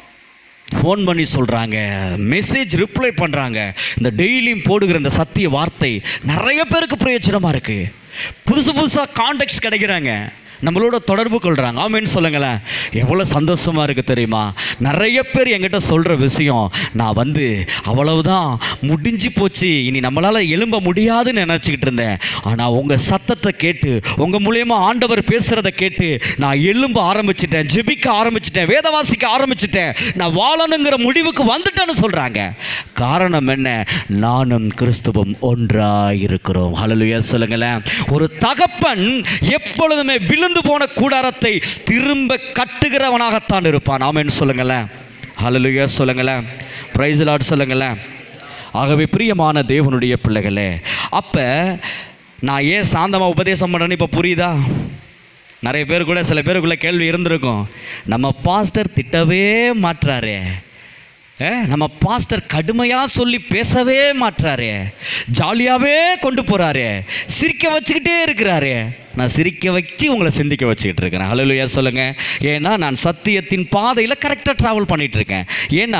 ஃபோன் பண்ணி சொல்கிறாங்க மெசேஜ் ரிப்ளை பண்ணுறாங்க இந்த டெய்லியும் போடுகிற இந்த சத்திய வார்த்தை நிறைய பேருக்கு பிரயோஜனமாக இருக்குது புதுசு புதுசாக கான்டாக்ட்ஸ் கிடைக்கிறாங்க நம்மளோட தொடர்பு கொள்கிறாங்க ஆமேன்னு சொல்லுங்களேன் எவ்வளோ சந்தோஷமாக இருக்குது தெரியுமா நிறைய பேர் என்கிட்ட சொல்கிற விஷயம் நான் வந்து அவ்வளவுதான் முடிஞ்சு போச்சு இனி நம்மளால் எழும்ப முடியாதுன்னு நினச்சிக்கிட்டு இருந்தேன் ஆனால் உங்கள் சத்தத்தை கேட்டு உங்கள் மூலியமாக ஆண்டவர் பேசுகிறத கேட்டு நான் எழும்ப ஆரம்பிச்சிட்டேன் ஜெபிக்க ஆரம்பிச்சிட்டேன் வேதவாசிக்க ஆரம்பிச்சிட்டேன் நான் வாழணுங்கிற முடிவுக்கு வந்துட்டேன்னு சொல்கிறாங்க காரணம் என்ன நானும் கிறிஸ்துவும் ஒன்றாக இருக்கிறோம் ஹalleluya சொல்லுங்களேன் ஒரு தகப்பன் எப்பொழுதுமே விழுந்து போன கூடாரத்தை திரும்ப கட்டுகிறவனாகத்தான் இருப்பான் ஆமென்னு சொல்லுங்களேன் ஹalleluya சொல்லுங்களேன் பிரைஸ் லார்ட் சொல்லுங்களேன் ஆகவே பிரியமான தேவனுடைய பிள்ளைகளே அப்போ நான் ஏன் சாந்தமாக உபதேசம் பண்ணுறேன்னு இப்போ புரியுதா நிறைய பேர் கூட சில பேருக்குள்ள கேள்வி இருந்திருக்கும் நம்ம பாஸ்டர் திட்டவே மாட்டுறாரே ஏ, நம்ம பாஸ்டர் கடுமையாக சொல்லி பேசவே மாட்றாரே ஜாலியாகவே கொண்டு போகிறாரே சிரிக்க வச்சுக்கிட்டே இருக்கிறாரே நான் சிரிக்க வச்சு உங்களை சிந்திக்க வச்சுக்கிட்டு இருக்கிறேன் ஹalleluya சொல்லுங்க ஏன்னா நான் சத்தியத்தின் பாதையில் கரெக்டாக ட்ராவல் பண்ணிட்டு இருக்கேன் ஏன்னா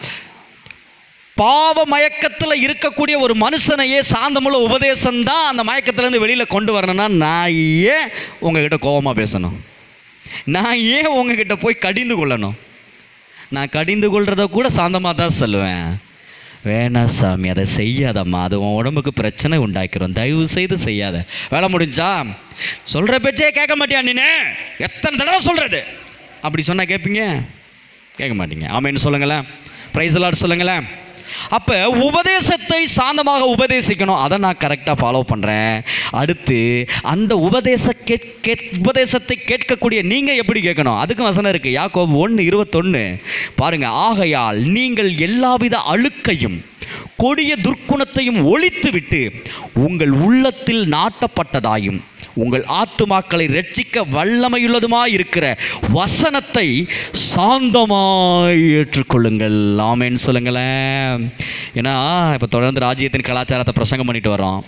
பாவ மயக்கத்தில் இருக்கக்கூடிய ஒரு மனுஷனையே சாந்தமுள்ள உபதேசம் தான் அந்த மயக்கத்திலேருந்து வெளியில் கொண்டு வரணும்னா நான் ஏன் உங்ககிட்ட கோபமாக பேசணும் நான் ஏன் உங்ககிட்ட போய் கடிந்து கொள்ளணும் நான் கடிந்து கொள்றத கூட சாந்தமாக தான் சொல்லுவேன் வேணாம் சாமி அதை செய்யாதம்மா அது உன் உடம்புக்கு பிரச்சனை உண்டாக்கிறோம் தயவு செய்து செய்யாத வேலை முடிஞ்சா சொல்கிற பேச்சே கேட்க மாட்டியா நீனே எத்தனை தடவை சொல்கிறது அப்படி சொன்னால் கேட்பீங்க கேட்க மாட்டீங்க ஆமேன்னு சொல்லுங்களேன் ப்ரைஸ் லாட் சொல்லுங்களேன் அப்போ உபதேசத்தை சாந்தமாக உபதேசிக்கணும் அதை நான் கரெக்டாக ஃபாலோ பண்ணுறேன் அடுத்து அந்த உபதேச கேட் கேட் உபதேசத்தை கேட்கக்கூடிய நீங்கள் எப்படி கேட்கணும் அதுக்கும் வசனம் இருக்குது யாக்கோபு ஒன்று இருபத்தொன்று பாருங்கள் ஆகையால் நீங்கள் எல்லாவித அழுக்கையும் கொடிய துர்க்குணத்தையும் ஒழித்துவிட்டு உங்கள் உள்ளத்தில் நாட்டப்பட்டதாயும் உங்கள் ஆத்துமாக்களை ரட்சிக்க வல்லமையுள்ளதுமாய் இருக்கிற வசனத்தை சாந்தமாய் ஏற்றுக்கொள்ளுங்கள் ஆமேன்னு சொல்லுங்களேன் ஏன்னா இப்போ தொடர்ந்து ராஜ்யத்தின் கலாச்சாரத்தை பிரசங்கம் பண்ணிட்டு வரோம்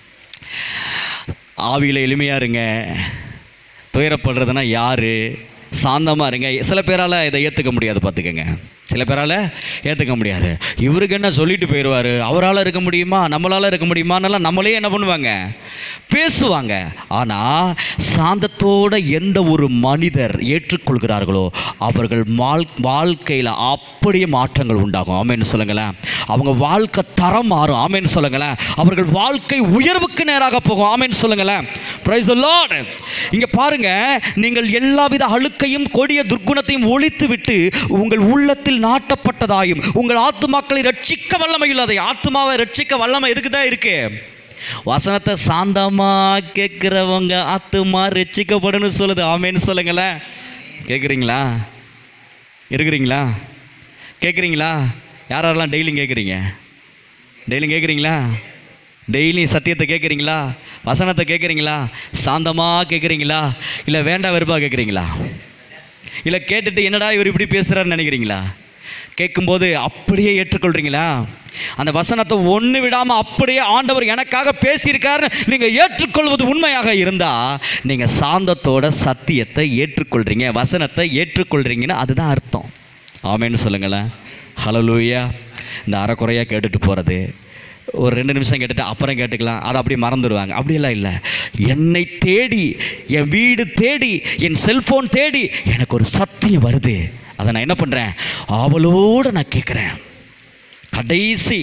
ஆவியில் எளிமையாக இருங்க துயரப்படுறதுனா யார் சாந்தமாக இருங்க சில பேரால் இதை ஏற்றுக்க முடியாது பார்த்துக்கங்க சில பேரால் ஏற்றுக்க முடியாது இவருக்கு என்ன சொல்லிட்டு போயிடுவார் அவரால் இருக்க முடியுமா நம்மளால் இருக்க முடியுமான்னெல்லாம் நம்மளே என்ன பண்ணுவாங்க பேசுவாங்க ஆனால் சாந்தத்தோட எந்த ஒரு மனிதர் ஏற்றுக்கொள்கிறார்களோ அவர்கள் வாழ் வாழ்க்கையில் அப்படியே மாற்றங்கள் உண்டாகும் ஆமேன்னு சொல்லுங்களேன் அவங்க வாழ்க்கை தரம் மாறும் ஆமேன்னு சொல்லுங்களேன் அவர்கள் வாழ்க்கை உயர்வுக்கு நேராக போகும் ஆமேன்னு சொல்லுங்களேன் பிரைஸ் லார்ட் இங்க பாருங்க நீங்கள் எல்லாவித அழுக்கையும் கொடிய துர்க்குணத்தையும் ஒழித்து விட்டு உங்கள் உள்ளத்தில் நாட்டப்பட்டதாயும் உங்கள் ஆத்துமாக்களை ரட்சிக்க வல்லமை உள்ளதை ஆத்துமாவை ரட்சிக்க வல்லமை எதுக்கு தான் இருக்கு வசனத்தை சாந்தமா கேட்கிறவங்க ஆத்துமா ரட்சிக்கப்படணும்னு சொல்லுது ஆமேன்னு சொல்லுங்களேன் கேட்குறீங்களா இருக்கிறீங்களா கேட்குறீங்களா யார் யாரெல்லாம் டெய்லியும் கேட்குறீங்க டெய்லியும் கேட்குறீங்களா டெய்லி சத்தியத்தை கேட்குறீங்களா வசனத்தை கேட்குறீங்களா சாந்தமாக கேட்குறீங்களா இல்லை வேண்டாம் வெறுப்பாக கேட்குறீங்களா இல்லை கேட்டுட்டு என்னடா இவர் இப்படி பேசுகிறாருன்னு நினைக்கிறீங்களா கேட்கும்போது அப்படியே ஏற்றுக்கொள்கிறீங்களா அந்த வசனத்தை ஒன்று விடாமல் அப்படியே ஆண்டவர் எனக்காக பேசியிருக்காருன்னு நீங்கள் ஏற்றுக்கொள்வது உண்மையாக இருந்தால் நீங்கள் சாந்தத்தோட சத்தியத்தை ஏற்றுக்கொள்கிறீங்க வசனத்தை ஏற்றுக்கொள்கிறீங்கன்னு அதுதான் அர்த்தம் ஆமேன்னு சொல்லுங்களேன் ஹலலூயா இந்த அறக்குறையாக கேட்டுட்டு போகிறது ஒரு ரெண்டு நிமிஷம் கேட்டுட்டு அப்புறம் கேட்டுக்கலாம் அதை அப்படியே மறந்துடுவாங்க அப்படியெல்லாம் இல்லை என்னை தேடி என் வீடு தேடி என் செல்ஃபோன் தேடி எனக்கு ஒரு சத்தியம் வருது அதை நான் என்ன பண்ணுறேன் ஆவலோடு நான் கேட்குறேன் கடைசி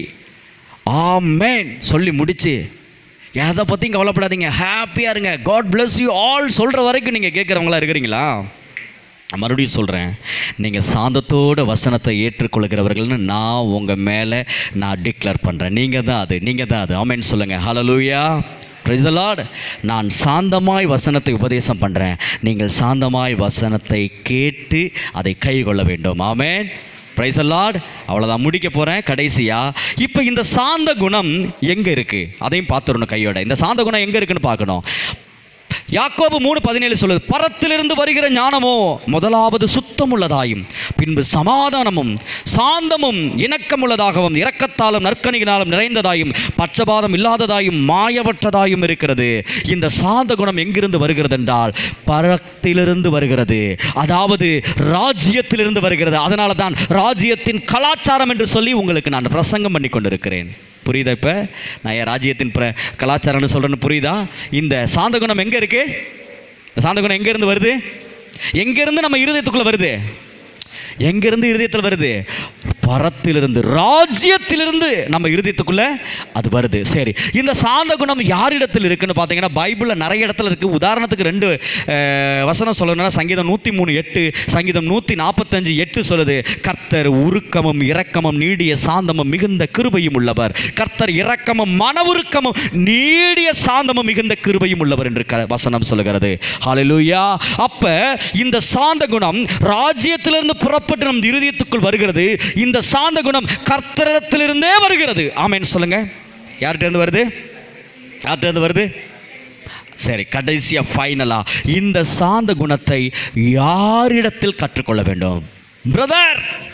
ஆமேன் சொல்லி முடிச்சு எதை பற்றியும் கவலைப்படாதீங்க ஹாப்பியாக இருங்க காட் bless யூ ஆல் சொல்கிற வரைக்கும் நீங்கள் கேட்குறவங்களா இருக்கிறீங்களா நான் மறுபடியும் சொல்கிறேன் நீங்கள் சாந்தத்தோட வசனத்தை ஏற்றுக்கொள்கிறவர்கள்னு நான் உங்கள் மேலே நான் டிக்ளேர் பண்ணுறேன் நீங்கள் தான் அது நீங்கள் தான் அது ஆமேன்னு சொல்லுங்கள் ஹalleluya praise the lord நான் சாந்தமாய் வசனத்தை உபதேசம் பண்ணுறேன் நீங்கள் சாந்தமாய் வசனத்தை கேட்டு அதை கைக்கொள்ள வேண்டும் ஆமென் பிரைஸ் லார்ட் அவ்வளோதான் முடிக்க போகிறேன் கடைசியாக இப்போ இந்த சாந்த குணம் எங்கே இருக்குது அதையும் பார்த்துடணும் கையோட இந்த சாந்த குணம் எங்கே இருக்குன்னு பார்க்கணும் யாக்கோபு மூணு பதினேழு சொல்லுது பரத்திலிருந்து வருகிற ஞானமோ முதலாவது சுத்தமுள்ளதாயும் பின்பு சமாதானமும் சாந்தமும் இணக்கமுள்ளதாகவும் இரக்கத்தாலும் நற்கணியினாலும் நிறைந்ததாயும் பட்சபாதம் இல்லாததாயும் மாயவற்றதாயும் இருக்கிறது இந்த சாந்த குணம் எங்கிருந்து வருகிறது என்றால் பரத்திலிருந்து வருகிறது அதாவது ராஜ்யத்திலிருந்து வருகிறது அதனால தான் ராஜ்யத்தின் கலாச்சாரம் என்று சொல்லி உங்களுக்கு நான் பிரசங்கம் பண்ணி கொண்டிருக்கிறேன் புரியுதா இப்போ நான் என் ராஜ்யத்தின் பிர கலாச்சாரம்னு சொல்கிறேன்னு புரியுதா இந்த சாந்த குணம் எங்கே இருக்குது இந்த சாந்த குணம் எங்கேருந்து வருது எங்கேருந்து நம்ம இருதயத்துக்குள்ளே வருது எங்கேருந்து இருதயத்தில் வருது பரத்திலிருந்து ராஜ்யத்திலிருந்து நம்ம இருதயத்துக்குள்ள அது வருது சரி இந்த சாந்த குணம் யாரிடத்தில் இருக்குன்னு பார்த்தீங்கன்னா பைபிளில் நிறைய இடத்துல இருக்குது உதாரணத்துக்கு ரெண்டு அஹ், வசனம் சொல்லணும்னா சங்கீதம் நூற்றி மூணு எட்டு சங்கீதம் நூற்றி நாற்பத்தஞ்சு எட்டு சொல்லுது கர்த்தர் உருக்கமும் இரக்கமும் நீடிய சாந்தமும் மிகுந்த கிருபையும் உள்ளவர் கர்த்தர் இரக்கமும் மன உருக்கமும் நீடிய சாந்தமும் மிகுந்த கிருபையும் உள்ளவர் என்று க- வசனம் சொல்லுகிறது ஹalleluya அப்ப இந்த சாந்த குணம் ராஜ்யத்திலிருந்து புறப்பட்டு நம் இருதயத்துக்குள் வருகிறது இந்த சாந்த குணம் கர்த்தரிடத்திலிருந்தே வருகிறது ஆமென் சொல்லுங்க யார்கிட்ட இருந்து வருது யார்கிட்ட இருந்து வருது சரி கடைசியா ஃபைனலா இந்த சாந்த குணத்தை யாரிடத்தில் கற்றுக்கொள்ள வேண்டும் பிரதர்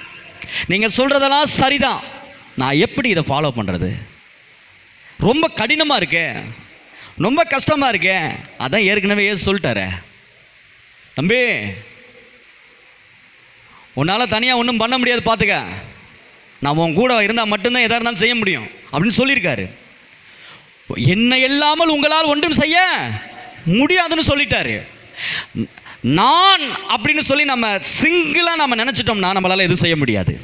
நீங்கள் சொல்கிறதெல்லாம் சரிதான் நான் எப்படி இதை ஃபாலோ பண்ணுறது ரொம்ப கடினமாக இருக்கே ரொம்ப கஷ்டமாக இருக்கே அதான் ஏற்கனவே ஏசு சொல்லிட்டாரே தம்பி உன்னால் தனியாக ஒன்றும் பண்ண முடியாது பார்த்துக்க நான் உன் கூட இருந்தால் மட்டும்தான் எதாக இருந்தாலும் செய்ய முடியும் அப்படின்னு சொல்லியிருக்காரு என்னை இல்லாமல் உங்களால் ஒன்றும் செய்ய முடியாதுன்னு சொல்லிட்டாரு நான் அப்படின்னு சொல்லி நம்ம சிங்கிளாக நம்ம நினச்சிட்டோம்னா நம்மளால் எதுவும் செய்ய முடியாது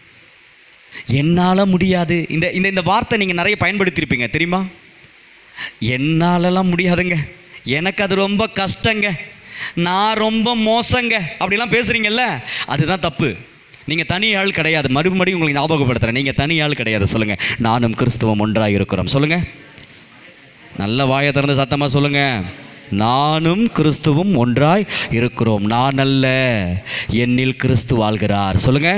என்னால் முடியாது இந்த இந்த இந்த வார்த்தை நீங்கள் நிறைய பயன்படுத்தியிருப்பீங்க தெரியுமா என்னாலலாம் முடியாதுங்க எனக்கு அது ரொம்ப கஷ்டங்க நான் ரொம்ப மோசங்க அப்படிலாம் பேசுகிறீங்கல்ல அதுதான் தப்பு நீங்கள் தனி ஆள் கிடையாது மறுபடியும் உங்களுக்கு ஞாபகப்படுத்துகிறேன் நீங்கள் தனி ஆள் கிடையாது சொல்லுங்கள் நானும் கிறிஸ்துவம் ஒன்றாக இருக்கிறோம் சொல்லுங்கள் நல்ல வாயை திறந்து சத்தமாக சொல்லுங்கள் நானும் கிறிஸ்துவும் ஒன்றாய் இருக்கிறோம் நான் அல்ல என்னில் கிறிஸ்து வாழ்கிறார் சொல்லுங்கள்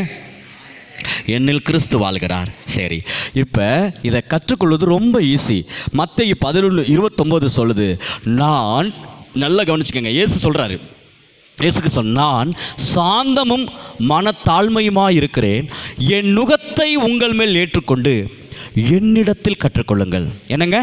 என்னில் கிறிஸ்து வாழ்கிறார் சரி இப்போ இதை கற்றுக்கொள்வது ரொம்ப ஈஸி மத்திய பதினொன்று இருபத்தொம்போது சொல்லுது நான் நல்லா கவனிச்சுக்கோங்க இயேசு சொல்கிறாரு இயேசுக்கு சொன்ன நான் சாந்தமும் மனத்தாழ்மையுமாய் இருக்கிறேன் என் நுகத்தை உங்கள் மேல் ஏற்றுக்கொண்டு என்னிடத்தில் கற்றுக்கொள்ளுங்கள் என்னங்க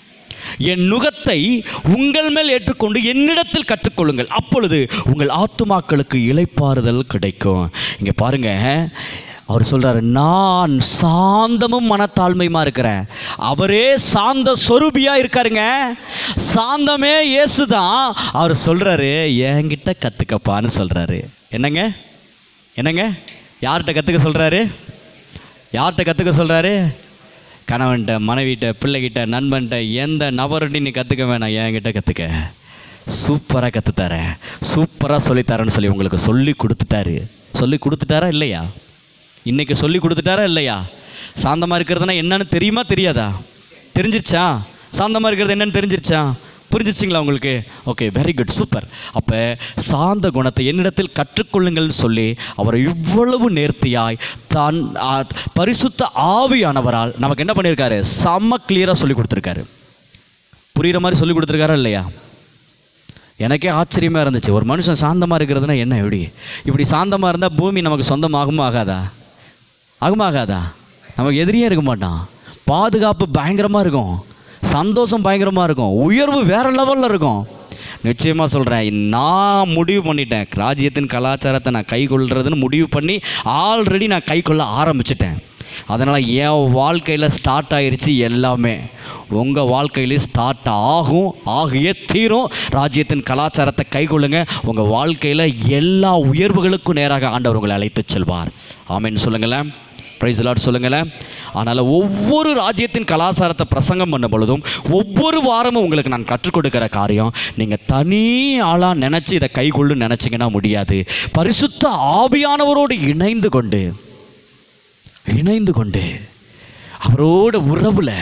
என் நுகத்தை உங்கள் மேல் ஏற்றுக்கொண்டு என்னிடத்தில் கற்றுக்கொள்ளுங்கள் அப்பொழுது உங்கள் ஆத்துமாக்களுக்கு இளைப்பாறுதல் கிடைக்கும் இங்கே பாருங்க அவர் சொல்றாரு நான் சாந்தமும் மனத்தாழ்மையுமா இருக்கிறேன் அவரே சாந்த சொரூபியா இருக்காருங்க சாந்தமே இயேசு தான் அவர் சொல்றாரு என்கிட்ட கத்துக்கப்பான்னு சொல்றாரு என்னங்க என்னங்க யார்கிட்ட கத்துக்க சொல்றாரு யார்கிட்ட கற்றுக்க சொல்கிறாரு கணவன்கிட்ட மனைவிட்ட பிள்ளைகிட்ட நண்பன்கிட்ட எந்த நபர்கிட்ட நீ கற்றுக்க வேணாம் என்கிட்ட கற்றுக்க சூப்பராக கற்றுத்தரேன் சூப்பராக சொல்லித்தரேன்னு சொல்லி உங்களுக்கு சொல்லி கொடுத்துட்டாரு சொல்லி கொடுத்துட்டாரா இல்லையா இன்னைக்கு சொல்லி கொடுத்துட்டாரா இல்லையா சாந்தமாக இருக்கிறதுனா என்னன்னு தெரியுமா தெரியாதா தெரிஞ்சிருச்சா சாந்தமாக இருக்கிறது என்னன்னு தெரிஞ்சிருச்சா புரிஞ்சிச்சிங்களா உங்களுக்கு ஓகே வெரி குட் சூப்பர் அப்போ சாந்த குணத்தை என்னிடத்தில் கற்றுக்கொள்ளுங்கள்னு சொல்லி அவர் இவ்வளவு நேர்த்தியாய் தான் ஆ, பரிசுத்த ஆவியானவரால் நமக்கு என்ன பண்ணியிருக்காரு செம்ம கிளியராக சொல்லி கொடுத்துருக்காரு புரிகிற மாதிரி சொல்லி கொடுத்துருக்காரா இல்லையா எனக்கே ஆச்சரியமாக இருந்துச்சு ஒரு மனுஷன் சாந்தமாக இருக்கிறதுனா என்ன எப்படி இப்படி சாந்தமாக இருந்தால் பூமி நமக்கு சொந்தமாகுமா ஆகாதா ஆகுமா ஆகாதா நமக்கு எதிரியே இருக்க மாட்டான் பாதுகாப்பு பயங்கரமாக இருக்கும் சந்தோஷம் பயங்கரமாக இருக்கும் உயர்வு வேற லெவலில் இருக்கும் நிச்சயமாக சொல்கிறேன் நான் முடிவு பண்ணிட்டேன் ராஜ்யத்தின் கலாச்சாரத்தை நான் கை கொள்றதுன்னு முடிவு பண்ணி ஆல்ரெடி நான் கை கொள்ள ஆரம்பிச்சிட்டேன் அதனால் என் வாழ்க்கையில் ஸ்டார்ட் ஆயிருச்சு எல்லாமே உங்கள் வாழ்க்கையிலையும் ஸ்டார்ட் ஆகும் ஆகியே தீரும் ராஜ்யத்தின் கலாச்சாரத்தை கைக்கொள்ளுங்க உங்கள் வாழ்க்கையில் எல்லா உயர்வுகளுக்கும் நேராக ஆண்டவர் உங்களை அழைத்துச் செல்வார் ஆமென்னு சொல்லுங்களேன் ப்ரைஸ் லாட் சொல்லுங்களேன் அதனால் ஒவ்வொரு ராஜ்யத்தின் கலாச்சாரத்தை பிரசங்கம் பண்ணும் பொழுதும் ஒவ்வொரு வாரமும் உங்களுக்கு நான் கற்றுக் கொடுக்கிற காரியம் நீங்கள் தனி ஆளாக நினச்சி இதை கைக்கொள்ளு நினச்சிங்கன்னா முடியாது பரிசுத்த ஆவியானவரோடு இணைந்து கொண்டு இணைந்து கொண்டு அவரோட உறவில்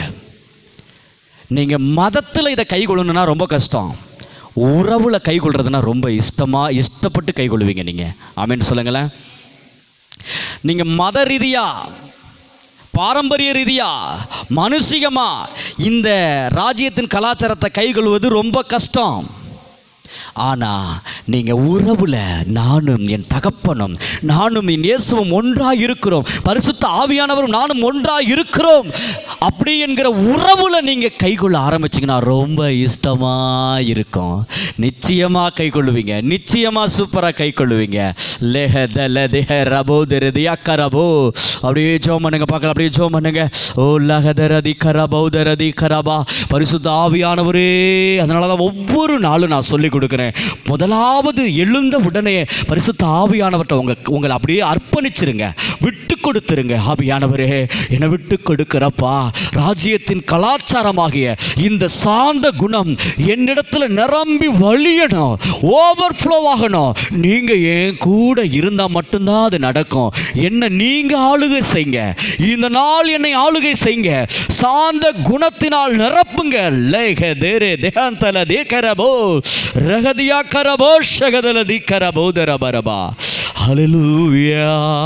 நீங்கள் மதத்தில் இதை கை கொள்ளணும்னா ரொம்ப கஷ்டம் உறவில் கை கொள்றதுனா ரொம்ப இஷ்டமாக இஷ்டப்பட்டு கை கொள்வீங்க நீங்கள் ஆமேன்னு சொல்லுங்களேன் நீங்கள் மத ரீதியா பாரம்பரிய ரீதியா மனுஷிகமா இந்த ராஜ்யத்தின் கலாச்சாரத்தை கைகொள்வது ரொம்ப கஷ்டம் ஆனால் நீங்கள் உறவில் நானும் என் தகப்பனும் நானும் என் இயேசுவும் ஒன்றாக இருக்கிறோம் பரிசுத்த ஆவியானவரும் நானும் ஒன்றாக இருக்கிறோம் அப்படி என்கிற உறவில் நீங்கள் கைக்கொள்ள ஆரம்பிச்சிங்கன்னா ரொம்ப இஷ்டமாக இருக்கும் நிச்சயமாக கை கொள்ளுவீங்க நிச்சயமாக சூப்பராக கை கொள்ளுவீங்க லேஹ தல தேஹ ரபோ தெரதி அக்கா ரபோ அப்படியே ஜோம் பண்ணுங்க பார்க்கலாம் அப்படியே ஜோம் பண்ணுங்க ஓ லகதரதி கரபோ தரதி கரபா பரிசுத்த ஆவியானவரே அதனால தான் ஒவ்வொரு நாளும் நான் சொல்லி கொடுக்குறேன் முதலாவது எழுந்த உடனே பரிசுத்த ஆவியானவர்கிட்ட உங்க உங்களை அப்படியே அர்ப்பணிச்சிருங்க விட்டு கொடுத்துருங்க ஆவியானவரே என்னை விட்டு கொடுக்கிறப்பா ராஜ்யத்தின் கலாச்சாரமாகிய இந்த சாந்த குணம் என்னிடத்துல நிரம்பி வழியணும் ஓவர் ஆகணும் நீங்க என் கூட இருந்தா மட்டும்தான் அது நடக்கும் என்ன நீங்க ஆளுகை செய்யுங்க இந்த நாள் என்னை ஆளுகை செய்யுங்க சாந்த குணத்தினால் நிரப்புங்க லேக தேரே தேகாந்தல தேகரபோ ரகதியா கரபோ ஷகதல திக்கரபோ தரபரபா ஹalleluya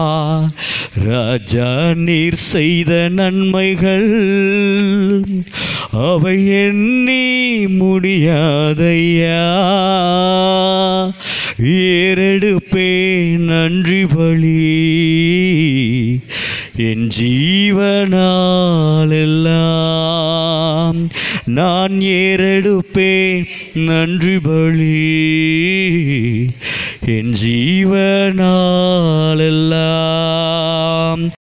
ராஜா நீர் செய்த நன்மைகள் அவை எண்ணி முடியாதையா ஏறெடுப்பேன் நன்றி பலி என் ஜீவனாலெல்லாம் நான் ஏறெடுப்பேன் நன்றி பலி என் ஜீவனாலெல்லாம்